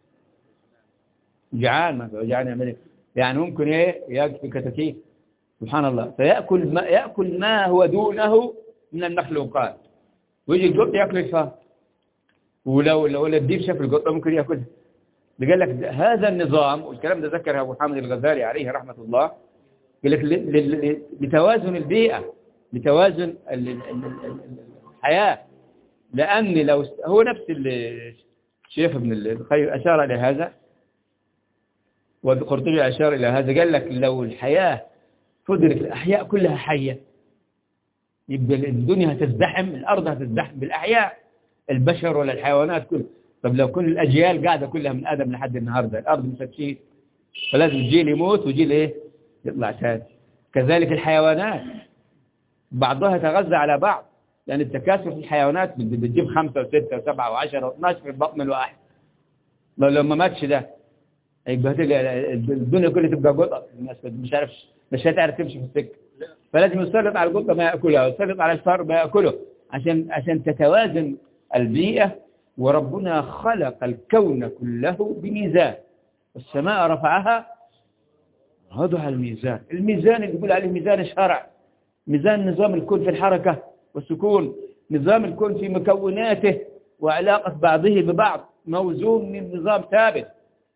Speaker 1: جعان ما جعان يعمل ايه يعني ممكن ايه ياكل كتاكيت سبحان الله فيأكل ما يأكل ما هو دونه من المخلوقات ويجي القط ياكل الفار ولو لو الديب شاف القطه ممكن ياكلها ده قال لك ده- هذا النظام والكلام ده ذكره ابو حامد الغزالي عليه رحمه الله قال لك ل- ل- ل- لتوازن البيئه لتوازن ال- ال- ال- ال- الحياه لان لو است- هو نفس اللي الشيخ ابن الخير اشار الى هذا والقرطبي اشار الى هذا قال لك لو الحياه تدرك الاحياء كلها حيه يبقى الدنيا هتزدحم الارض هتزدحم بالاحياء البشر ولا الحيوانات كل طب لو كل الاجيال قاعده كلها من ادم لحد النهارده الارض مش هتشيل فلازم جيل يموت وجيل ايه يطلع ثاني كذلك الحيوانات بعضها يتغذى على بعض لان التكاثر في الحيوانات بت- بتجيب خمسة وستة وسبعة وعشرة واثناشر في البطن الواحد لو لو ما ماتش ده يبقى هتبقى الدنيا كلها تبقى قطط الناس مش عارف مش هتعرف تمشي في السكه فلازم يسلط على القطه ما ياكلها ويسلط على الفار ما ياكله عشان عشان تتوازن البيئه وربنا خلق الكون كله بميزان والسماء رفعها وضع الميزان الميزان اللي يقول عليه ميزان الشرع ميزان نظام الكون في الحركة والسكون نظام الكون في مكوناته وعلاقة بعضه ببعض موزون من نظام ثابت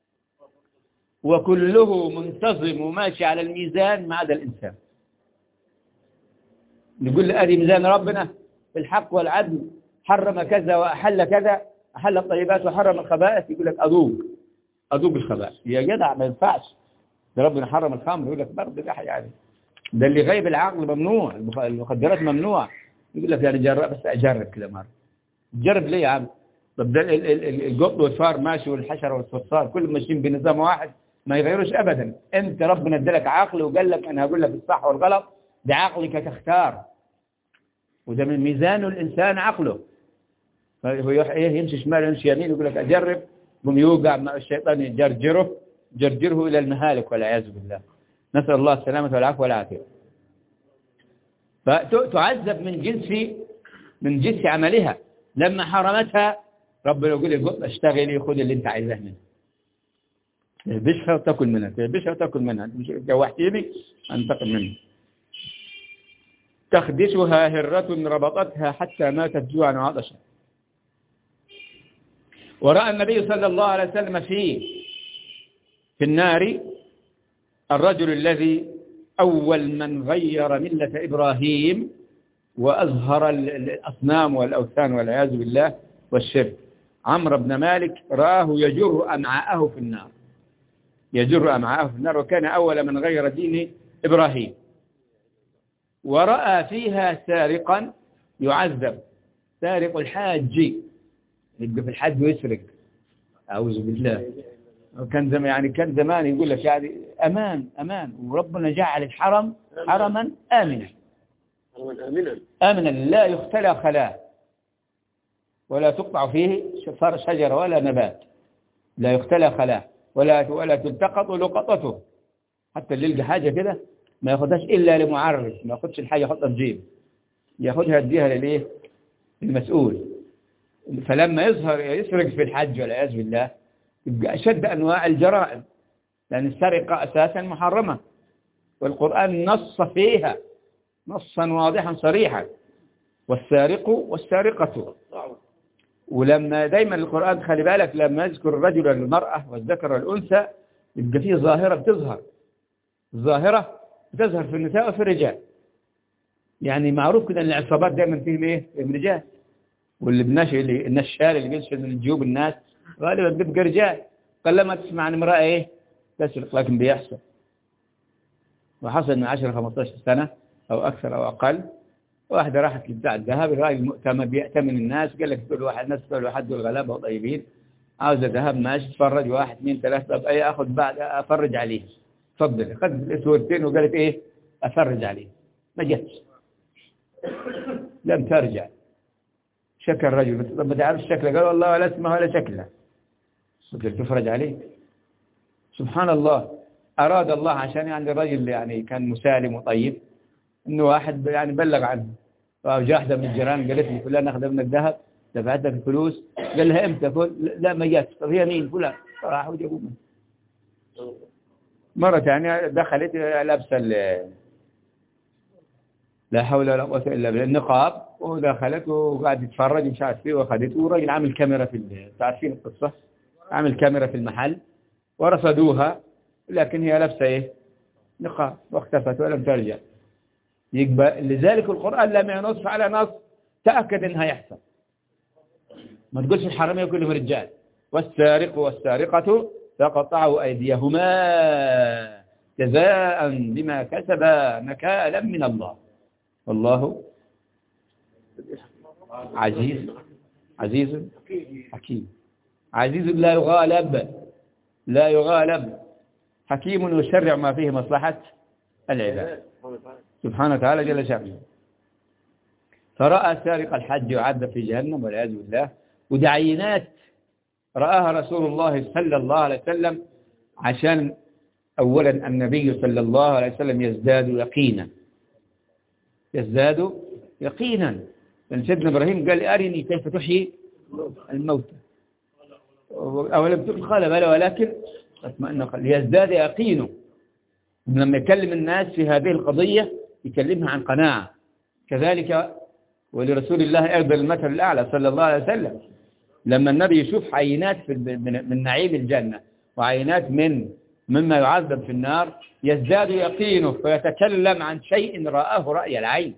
Speaker 1: وكله منتظم وماشي على الميزان ما عدا الإنسان نقول له أدي ميزان ربنا في الحق والعدل حرم كذا وأحل كذا أحل الطيبات وحرم الخبائث يقول لك أذوق أذوق الخبائث يا جدع ما ينفعش ده ربنا حرم الخمر يقول لك برضه ده يعني ده اللي غيب العقل ممنوع المخ- المخدرات ممنوع يقول لك يعني جرب بس أجرب كده مرة جرب ليه يا عم طب ده ال- ال- ال- القط والفار ماشي والحشرة والصرصار كلهم ماشيين بنظام واحد ما يغيروش أبدا أنت ربنا ادالك عقل وقال لك أنا هقول لك الصح والغلط بعقلك تختار وده من ميزان الإنسان عقله فهو يروح ايه يمشي شمال يمشي يمين يقول لك اجرب قم يوقع مع الشيطان يجرجره جرجره الى المهالك والعياذ بالله نسال الله السلامه والعفو والعافيه فتعذب من جنس من جنس عملها لما حرمتها ربنا يقول القط اشتغلي خذ اللي انت عايزاه منها تهبشها وتاكل منها تهبشها وتاكل منها مش جوحتيني انتقم منها تخدشها هرة ربطتها حتى ماتت جوعا وعطشا ورأى النبي صلى الله عليه وسلم في في النار الرجل الذي أول من غير ملة إبراهيم وأظهر الأصنام والأوثان والعياذ بالله والشرك عمرو بن مالك رآه يجر أمعاءه في النار يجر أمعاءه في النار وكان أول من غير دين إبراهيم ورأى فيها سارقا يعذب سارق الحاج يبقى في الحج ويسرق أعوذ بالله كان زمان يعني كان زمان يقول لك يعني أمان أمان وربنا جعل الحرم حرما آمنا
Speaker 2: حرما آمنا
Speaker 1: آمنا لا يختلى خلاه ولا تقطع فيه شجرة ولا نبات لا يختلى خلاه ولا ولا تلتقط لقطته حتى اللي يلقى حاجة كده ما ياخدهاش إلا لمعرف ما ياخدش الحاجة يحطها في جيب ياخدها يديها للإيه المسؤول فلما يظهر يسرق في الحج والعياذ بالله يبقى أشد أنواع الجرائم لأن السرقة أساسا محرمة والقرآن نص فيها نصا واضحا صريحا والسارق والسارقة ولما دايما القرآن خلي بالك لما يذكر الرجل والمرأة والذكر والأنثى يبقى فيه ظاهرة بتظهر الظاهرة بتظهر في النساء وفي الرجال يعني معروف كده ان العصابات دايما فيهم ايه فيهم رجال واللي بنشر اللي النشال اللي بينشر من جيوب الناس غالبا بيبقى رجال قلما تسمع عن امرأة ايه تسرق لكن بيحصل وحصل من 10 15 سنة او اكثر او اقل واحدة راحت لبتاع الذهب الراجل مؤتمن بيأتمن الناس قال لك كل واحد ناس كل واحد دول غلابة وطيبين عاوزة ذهب ماشي تفرج واحد اثنين ثلاثة طب ايه اخذ بعد افرج عليه تفضل خد الاسودتين وقالت ايه افرج عليه ما جتش لم ترجع شكل الرجل طب ما تعرفش شكله قال والله ولا اسمه ولا شكله قلت تفرج عليه سبحان الله أراد الله عشان يعني الرجل يعني كان مسالم وطيب إنه واحد يعني بلغ عنه فجاء واحدة من الجيران قالت لي فلان أخذ منك ذهب دفعت لك الفلوس قال لها امتى فل... لا ما جات طب هي مين فلان فراحوا جابوا منه مرة ثانية دخلت لابسة لا حول ولا قوة إلا بالله النقاب ودخلت وقاعد يتفرج مش عارف ايه واخدته وراجل عامل كاميرا في عارفين القصة عامل كاميرا في المحل ورصدوها لكن هي لابسه ايه نقاب واختفت ولم ترجع يبقى لذلك القرآن لما ينص على نص تأكد انها يحصل ما تقولش الحرامية كلهم رجال والسارق والسارقة فقطعوا أيديهما جزاء بما كسبا نكالا من الله والله عزيز عزيز حكيم عزيز لا يغالب لا يغالب حكيم يشرع ما فيه مصلحة العباد سبحانه وتعالى جل شأنه فرأى سارق الحج يعذب في جهنم والعياذ بالله ودعينات رآها رسول الله صلى الله عليه وسلم عشان أولا النبي صلى الله عليه وسلم يزداد يقينا يزداد يقينا لأن سيدنا إبراهيم قال أرني كيف تحيي الموتى أولم تقل قال بلى ولكن اطمئن قال ليزداد يقينه لما يكلم الناس في هذه القضية يكلمها عن قناعة كذلك ولرسول الله أيضا المثل الأعلى صلى الله عليه وسلم لما النبي يشوف عينات في من نعيم الجنة وعينات من مما يعذب في النار يزداد يقينه فيتكلم عن شيء رآه رأي العين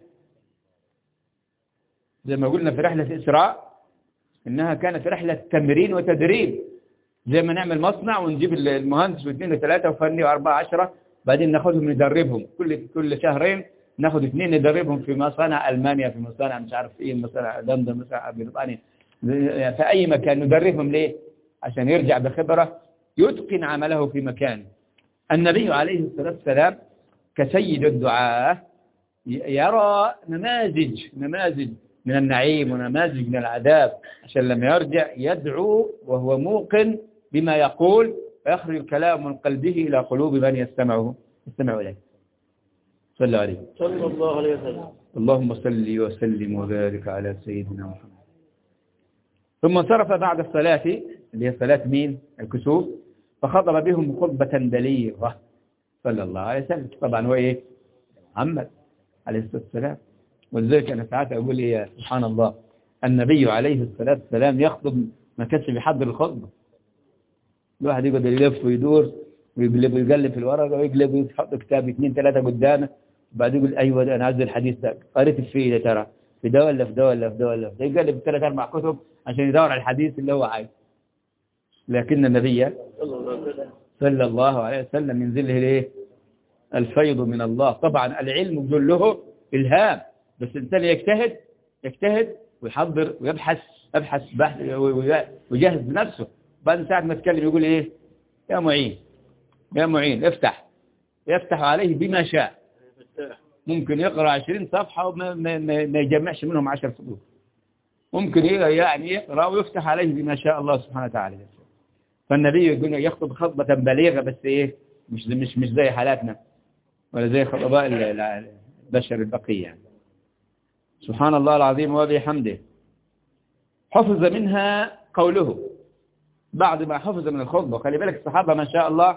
Speaker 1: زي ما قلنا في رحلة إسراء إنها كانت رحلة تمرين وتدريب زي ما نعمل مصنع ونجيب المهندس واثنين وثلاثة وفني وأربعة عشرة بعدين ناخذهم ندربهم كل كل شهرين ناخذ اثنين ندربهم في مصانع ألمانيا في مصانع مش عارف إيه مصانع لندن مصانع بريطانيا في أي مكان ندربهم ليه عشان يرجع بخبرة يتقن عمله في مكانه النبي عليه الصلاة والسلام كسيد الدعاء يرى نماذج نماذج من النعيم ونماذج من العذاب عشان لما يرجع يدعو وهو موقن بما يقول ويخرج الكلام من قلبه إلى قلوب من يستمعه يستمع إليه صلى عليه
Speaker 2: صلى الله عليه وسلم
Speaker 1: اللهم صل وسلم وبارك على سيدنا محمد ثم انصرف بعد الصلاة اللي هي صلاة مين الكسوف فخطب بهم خطبة بليغة صلى الله عليه وسلم طبعا هو ايه محمد عليه الصلاة والسلام ولذلك أنا ساعات أقول يا سبحان الله النبي عليه الصلاة والسلام يخطب ما كانش بيحضر الخطبة الواحد يقعد يلف ويدور ويقلب ويقلب في الورقة ويقلب ويحط كتاب اثنين ثلاثة قدامه وبعدين يقول أيوة ده أنا عايز الحديث ده قريت في إيه ده ترى في ده ولا في ده ولا في ده ولا في ده يقلب ثلاث أربع كتب عشان يدور على الحديث اللي هو عايزه لكن النبي
Speaker 2: صلى الله عليه وسلم
Speaker 1: صلى الله عليه وسلم ينزله ليه الفيض من الله طبعا العلم كله إلهام بس الإنسان يجتهد يجتهد ويحضر ويبحث يبحث بحث ويجهز بنفسه بعد ساعة ما يتكلم يقول إيه يا معين يا معين افتح يفتح عليه بما شاء
Speaker 2: فتاح
Speaker 1: ممكن يقرأ عشرين صفحة وما ما, ما, ما يجمعش منهم عشر سطور ممكن يعني يقرأ ويفتح عليه بما شاء الله سبحانه وتعالى فالنبي يقول يخطب خطبة بليغة بس إيه مش مش مش زي حالاتنا ولا زي خطباء ال- ال- البشر البقية يعني. سبحان الله العظيم وبحمده حفظ منها قوله بعد ما حفظ من الخطبة خلي بالك الصحابة ما شاء الله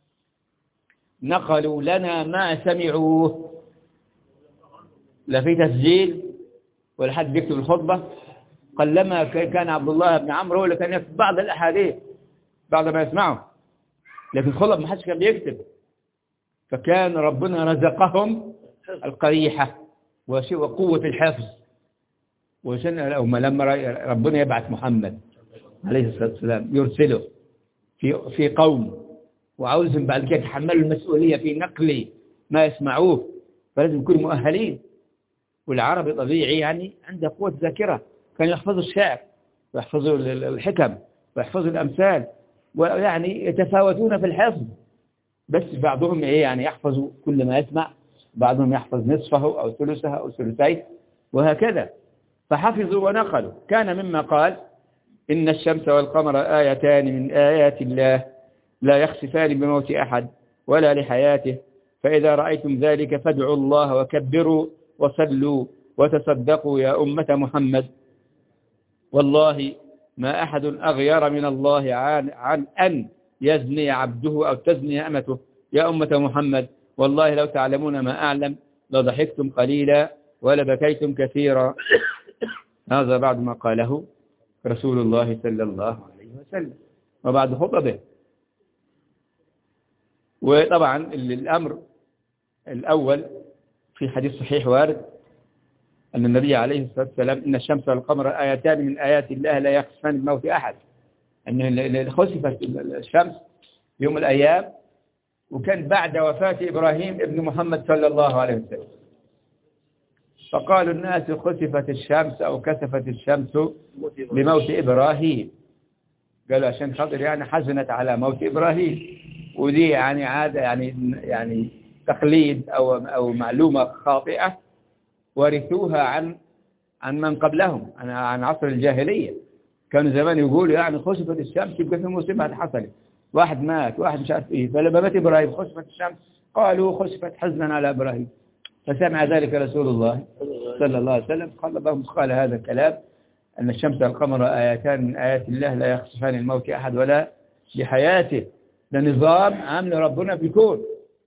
Speaker 1: نقلوا لنا ما سمعوه لا في تسجيل ولا حد بيكتب الخطبة قلما ك- كان عبد الله بن عمرو هو اللي كان يكتب بعض الأحاديث بعد ما يسمعه لكن الخطب ما حدش كان بيكتب فكان ربنا رزقهم القريحة وش- وقوة الحفظ وشن أو لما ر- ربنا يبعث محمد عليه الصلاة والسلام يرسله في في قوم وعاوزهم بعد كده يتحملوا المسؤولية في نقل ما يسمعوه فلازم يكونوا مؤهلين والعربي طبيعي يعني عنده قوة ذاكرة كان يحفظوا الشعر ويحفظوا ال- ال- الحكم ويحفظوا الأمثال ويعني يتفاوتون في الحفظ بس بعضهم ايه يعني يحفظ كل ما يسمع بعضهم يحفظ نصفه أو ثلثه أو ثلثيه وهكذا فحفظوا ونقلوا كان مما قال إن الشمس والقمر آيتان من آيات الله لا يخسفان بموت أحد ولا لحياته فإذا رأيتم ذلك فادعوا الله وكبروا وصلوا وتصدقوا يا أمة محمد والله ما أحد أغير من الله عن, عن أن يزني عبده أو تزني أمته يا أمة محمد والله لو تعلمون ما أعلم لضحكتم قليلا ولبكيتم كثيرا هذا بعد ما قاله رسول الله صلى الله عليه وسلم وبعد خطبه وطبعا ال- الأمر الأول في حديث صحيح وارد أن النبي عليه الصلاة والسلام إن الشمس والقمر آيتان من آيات الله لا يخسفان بموت أحد أن ال- ال- خسفت ال- الشمس يوم الأيام وكان بعد وفاة إبراهيم ابن محمد صلى الله عليه وسلم فقالوا الناس خسفت الشمس أو كسفت الشمس بموت إبراهيم قالوا عشان خاطر يعني حزنت على موت إبراهيم ودي يعني عادة يعني يعني تقليد أو أو معلومة خاطئة ورثوها عن عن من قبلهم عن عن عصر الجاهلية كانوا زمان يقولوا يعني خسفت الشمس يبقى في مصيبة حصلت واحد مات واحد مش عارف ايه فلما مات إبراهيم خسفت الشمس قالوا خسفت حزنا على إبراهيم فسمع ذلك رسول الله صلى الله عليه وسلم قال لهم قال هذا الكلام أن الشمس والقمر آيتان من آيات الله لا يخسفان الموت أحد ولا لحياته ده نظام عامل ربنا في الكون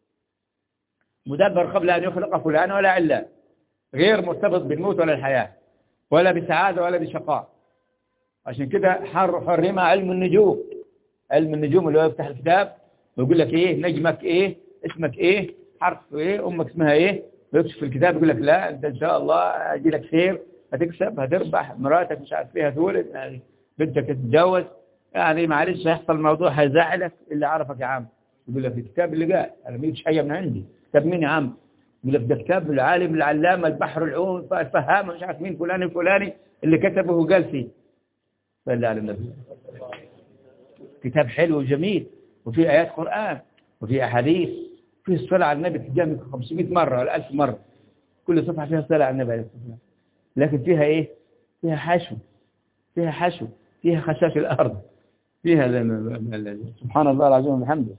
Speaker 1: مدبر قبل أن يخلق فلان ولا علان غير مرتبط بالموت ولا الحياة ولا بسعادة ولا بشقاء عشان كده حر حرم علم النجوم علم النجوم اللي هو يفتح الكتاب ويقول لك ايه نجمك ايه اسمك ايه حرف ايه امك اسمها ايه ويكشف في الكتاب يقول لك لا انت ان شاء الله هيجي لك خير هتكسب هتربح مراتك مش عارف ايه هتولد يعني بنتك تتجوز يعني معلش هيحصل موضوع هيزعلك اللي عرفك يا عم يقول لك الكتاب اللي قال انا ما جبتش حاجه من عندي كتاب مين يا عم يقول لك ده كتاب العالم العلامه البحر العون الفهام مش عارف مين فلان الفلاني اللي كتبه وقال فيه صلى على النبي كتاب حلو وجميل وفيه آيات قرآن وفيه أحاديث فيه الصلاة على النبي تجاه 500 مرة ولا 1000 مرة كل صفحة فيها صلاة على النبي عليه الصلاة والسلام لكن فيها إيه؟ فيها حشو فيها حشو فيها خشاش الأرض فيها ال- ال- ال- سبحان الله العظيم وبحمده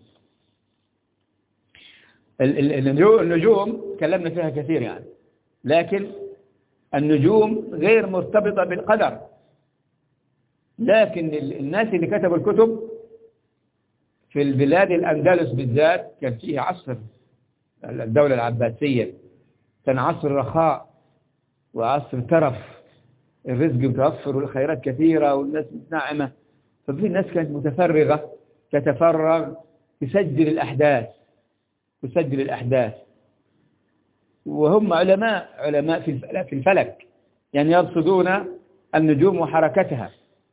Speaker 1: ال- ال- النجوم النجوم تكلمنا فيها كثير يعني لكن النجوم غير مرتبطة بالقدر لكن ال- الناس اللي كتبوا الكتب في البلاد الأندلس بالذات كان فيه عصر الدولة العباسية كان عصر رخاء وعصر ترف الرزق متوفر والخيرات كثيرة والناس متنعمة ففي ناس كانت متفرغة تتفرغ تسجل الأحداث تسجل الأحداث وهم علماء علماء في الفلك, في الفلك يعني يرصدون النجوم وحركتها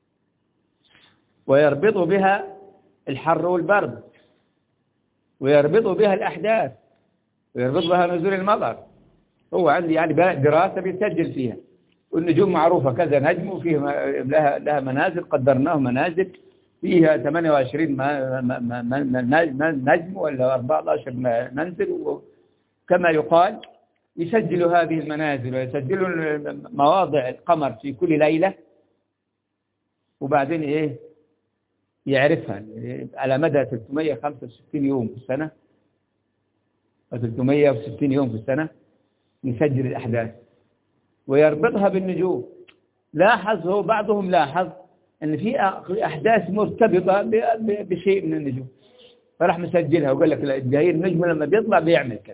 Speaker 1: ويربطوا بها الحر والبرد ويربطوا بها الأحداث ويربط بها نزول المطر هو عندي يعني دراسة بيسجل فيها والنجوم معروفة كذا نجم وفيه لها لها منازل قدرناه منازل فيها 28 نجم ولا 14 منزل كما يقال يسجلوا هذه المنازل ويسجلوا مواضع القمر في كل ليلة وبعدين ايه يعرفها على مدى 365 يوم في السنة 360 يوم في السنة يسجل الأحداث ويربطها بالنجوم لاحظ هو بعضهم لاحظ أن في أحداث مرتبطة بشيء من النجوم فراح مسجلها وقال لك الجاهير النجم لما بيطلع بيعمل كذا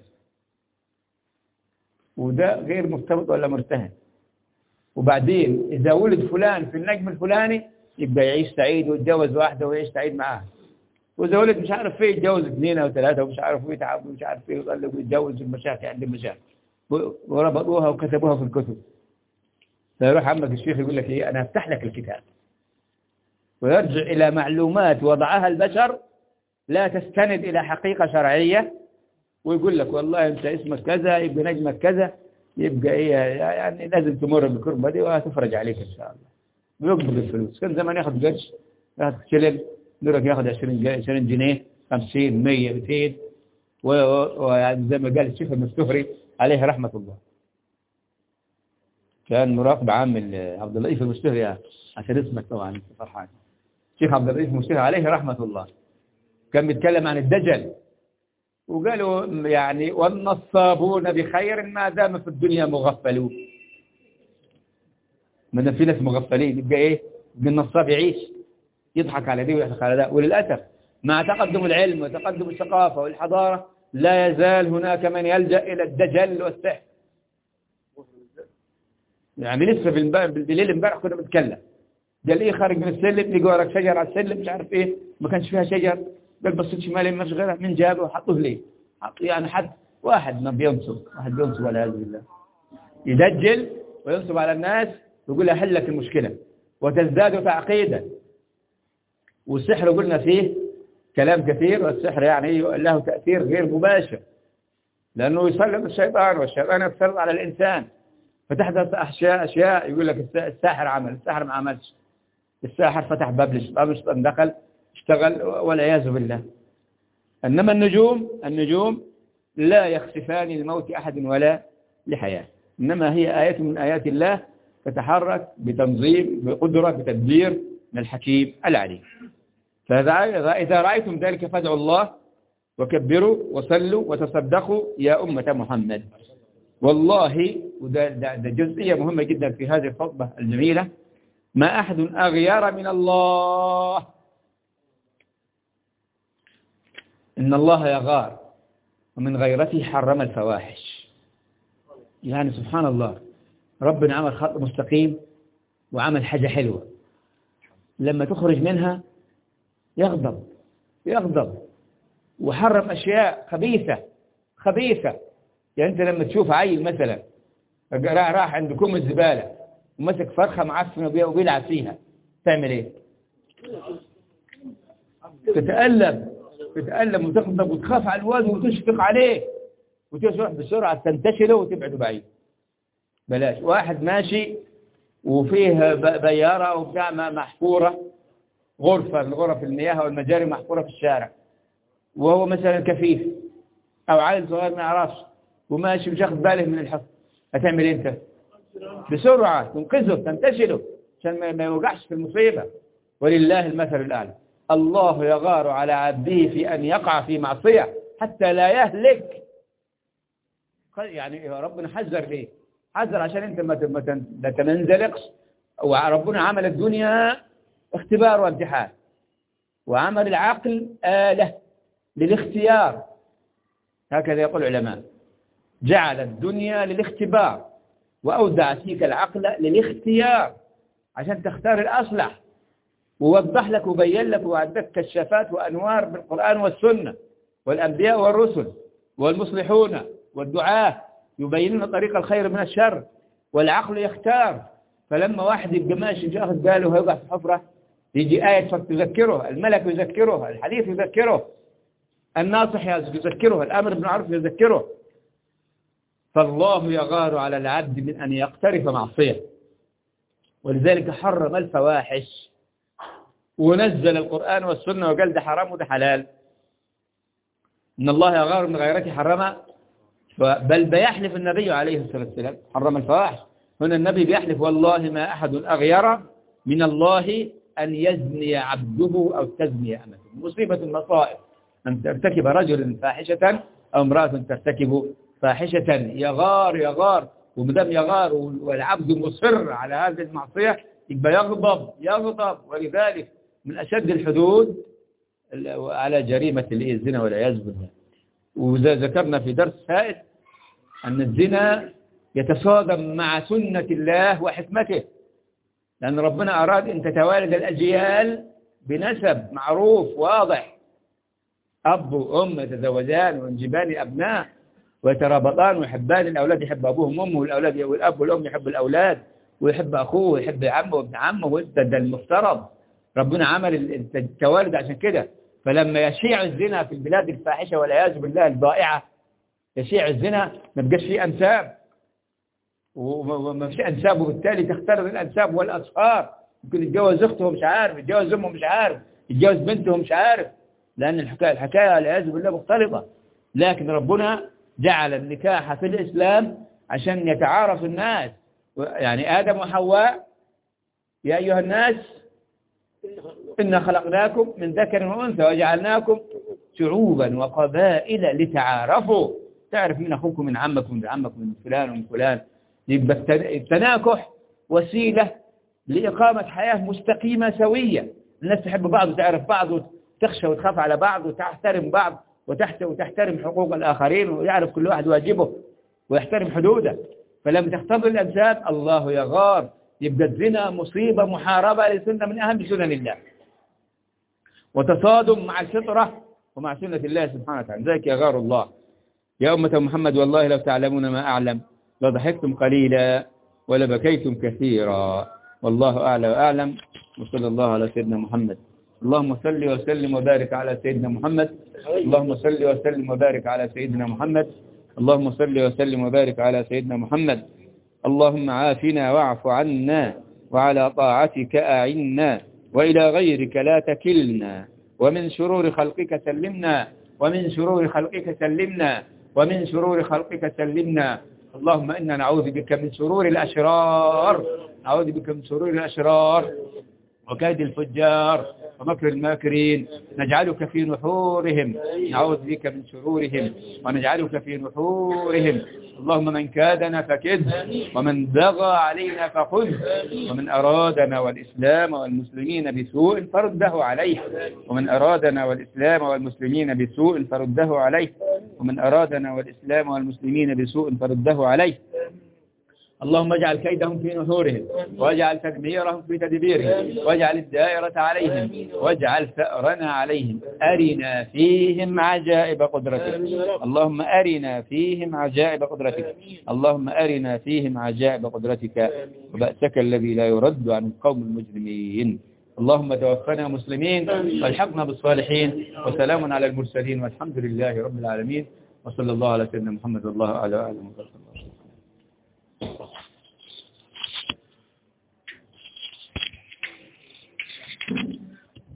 Speaker 1: وده غير مرتبط ولا مرتهن وبعدين إذا ولد فلان في النجم الفلاني يبقى يعيش سعيد ويتجوز واحدة ويعيش سعيد معاها وإذا ولد مش عارف فيه يتجوز اثنين أو ثلاثة ومش عارف يتعب ومش عارف فيه يطلق ويتجوز المشاكل عند المشاكل وربطوها وكتبوها في الكتب فيروح عمك الشيخ يقول لك ايه انا افتح لك الكتاب ويرجع الى معلومات وضعها البشر لا تستند الى حقيقة شرعية ويقول لك والله انت اسمك كذا يبقى نجمك كذا يبقى ايه يعني لازم تمر بالكربة دي وهتفرج عليك ان شاء الله ويقبض الفلوس كان زمان ياخذ قرش ياخذ شلل نورك ياخذ 20 20 جنيه 50 100 200 وزي ما قال الشيخ المستهري عليه رحمة الله كان مراقب عام عبد اللطيف المستهري عشان اسمك طبعا فرحان الشيخ عبد اللطيف المستهري عليه رحمة الله كان بيتكلم عن الدجل وقالوا يعني والنصابون بخير ما دام في الدنيا مغفلون من في ناس مغفلين يبقى ايه يبقى النصاب يعيش يضحك على دي ويضحك على ده وللأسف مع تقدم العلم وتقدم الثقافة والحضارة لا يزال هناك من يلجأ إلى الدجل والسحر يعني لسه بالليل امبارح كنا بنتكلم قال ايه خارج من السلم لقى وراك شجر على السلم مش عارف ايه ما كانش فيها شجر قال بصيت شمالي ما فيش غيرها من جابه وحطوه ليه حط يعني حد واحد ما بينصب واحد بينصب والعياذ بالله يدجل وينصب على الناس ويقول احل لك المشكله وتزداد تعقيدا والسحر قلنا فيه كلام كثير والسحر يعني له تأثير غير مباشر لأنه يسلط الشيطان والشيطان يفترض على الإنسان فتحدث أشياء أشياء يقول لك الساحر عمل الساحر ما عملش الساحر فتح باب للشيطان والشيطان دخل اشتغل والعياذ بالله إنما النجوم النجوم لا يخسفان الموت أحد ولا لحياة إنما هي آية من آيات الله تتحرك بتنظيم بقدرة بتدبير من الحكيم العليم فإذا رأيتم ذلك فادعوا الله وكبروا وصلوا وتصدقوا يا أمة محمد والله وده ده ده جزئية مهمة جدا في هذه الخطبة الجميلة ما أحد أغير من الله إن الله يغار ومن غيرته حرم الفواحش يعني سبحان الله ربنا عمل خط مستقيم وعمل حاجة حلوة لما تخرج منها يغضب يغضب وحرم أشياء خبيثة خبيثة يعني أنت لما تشوف عيل مثلا راح عند كوم الزبالة ومسك فرخة معفنة وبيلعب فيها تعمل ايه تتألم تتألم وتغضب وتخاف على الواد وتشفق عليه وتروح بسرعة تنتشله وتبعده بعيد بلاش واحد ماشي وفيه بيارة وبتاع محفورة غرفة من غرف المياه والمجاري محفورة في الشارع وهو مثلا كفيف أو عيل صغير ما يعرفش وماشي مش واخد باله من الحفظ هتعمل ايه انت بسرعة تنقذه تنتشله عشان ما يوقعش في المصيبة ولله المثل الأعلى الله يغار على عبده في أن يقع في معصية حتى لا يهلك يعني ربنا حذر ليه حذر عشان انت ما تنزلقش وربنا عمل الدنيا اختبار وامتحان وعمل العقل آلة للاختيار هكذا يقول العلماء جعل الدنيا للاختبار وأودع فيك العقل للاختيار عشان تختار الأصلح ووضح لك وبين لك وعندك كشافات وأنوار بالقرآن والسنة والأنبياء والرسل والمصلحون والدعاة يبينون طريق الخير من الشر والعقل يختار فلما واحد يبقى ماشي مش واخد باله ويقع في حفرة يجي آية تذكره الملك يذكره الحديث يذكره الناصح يذكره الأمر بالمعروف يذكره فالله يغار على العبد من أن يقترف معصية ولذلك حرم الفواحش ونزل القرآن والسنة وقال ده حرام وده حلال إن الله يغار من غيرته حرم بل بيحلف النبي عليه الصلاة والسلام حرم الفواحش هنا النبي بيحلف والله ما أحد أغير من الله أن يزني عبده أو تزني أمته مصيبة المصائب أن ترتكب رجل فاحشة أو امرأة ترتكب فاحشة يغار يغار ومدام يغار والعبد مصر على هذه المعصية يبقى يغضب يغضب ولذلك من أشد الحدود على جريمة الزنا والعياذ بالله وإذا ذكرنا في درس فائت أن الزنا يتصادم مع سنة الله وحكمته لأن ربنا أراد أن تتوالد الأجيال بنسب معروف واضح أب وأم يتزوجان وينجبان أبناء ويترابطان ويحبان الأولاد يحب أبوهم وأمه والأولاد والأب والأم يحب الأولاد ويحب أخوه ويحب عمه وابن عمه وده ده المفترض ربنا عمل التوالد عشان كده فلما يشيع الزنا في البلاد الفاحشة والعياذ بالله الضائعة يشيع الزنا ما بقاش فيه أنساب وما فيش أنساب وبالتالي تختلط الأنساب والأصهار ممكن يتجوز أخته مش عارف يتجوز أمه مش عارف يتجوز بنته مش عارف لأن الحكاية الحكاية والعياذ بالله مختلطة لكن ربنا جعل النكاح في الإسلام عشان يتعارف الناس يعني آدم وحواء يا أيها الناس إنا خلقناكم من ذكر وأنثى وجعلناكم شعوبا وقبائل لتعارفوا تعرف من أخوكم من عمكم من عمكم من فلان ومن فلان يبقى التناكح وسيلة لإقامة حياة مستقيمة سوية الناس تحب بعض وتعرف بعض وتخشى وتخاف على بعض وتحترم بعض وتحت وتحترم حقوق الآخرين ويعرف كل واحد واجبه ويحترم حدوده فلما تختبر الأمثال الله يغار يبقى الزنا مصيبة محاربة لسنة من أهم سنن الله وتصادم مع الفطرة ومع سنة الله سبحانه وتعالى ذلك يغار الله يا أمة محمد والله لو تعلمون ما أعلم لضحكتم قليلا ولبكيتم كثيرا والله أعلى وأعلم وصلى الله على سيدنا محمد اللهم صل وسلم وبارك على سيدنا محمد اللهم صل وسلم وبارك على سيدنا محمد اللهم صل وسلم وبارك على سيدنا محمد اللهم عافنا واعف عنا وعلى طاعتك أعنا وإلى غيرك لا تكلنا ومن شرور خلقك سلمنا ومن شرور خلقك سلمنا ومن شرور خلقك سلمنا اللهم إنا نعوذ بك من شرور الأشرار نعوذ بك من شرور الأشرار وكيد الفجار ومكر الماكرين نجعلك في نحورهم نعوذ بك من شرورهم ونجعلك في نحورهم اللهم من كادنا فكد ومن بغى علينا فخذ ومن أرادنا والإسلام والمسلمين بسوء فرده عليه ومن أرادنا والإسلام والمسلمين بسوء فرده عليه ومن أرادنا والإسلام والمسلمين بسوء فرده عليه اللهم اجعل كيدهم في نحورهم واجعل تدميرهم في تدبيرهم واجعل الدائرة عليهم واجعل ثأرنا عليهم أرنا فيهم عجائب قدرتك اللهم أرنا فيهم عجائب قدرتك اللهم أرنا فيهم عجائب قدرتك وبأسك الذي لا يرد عن القوم المجرمين اللهم توفنا مسلمين والحقنا بالصالحين وسلام على المرسلين والحمد لله رب العالمين وصلى الله على سيدنا محمد والله أعلى وأعلم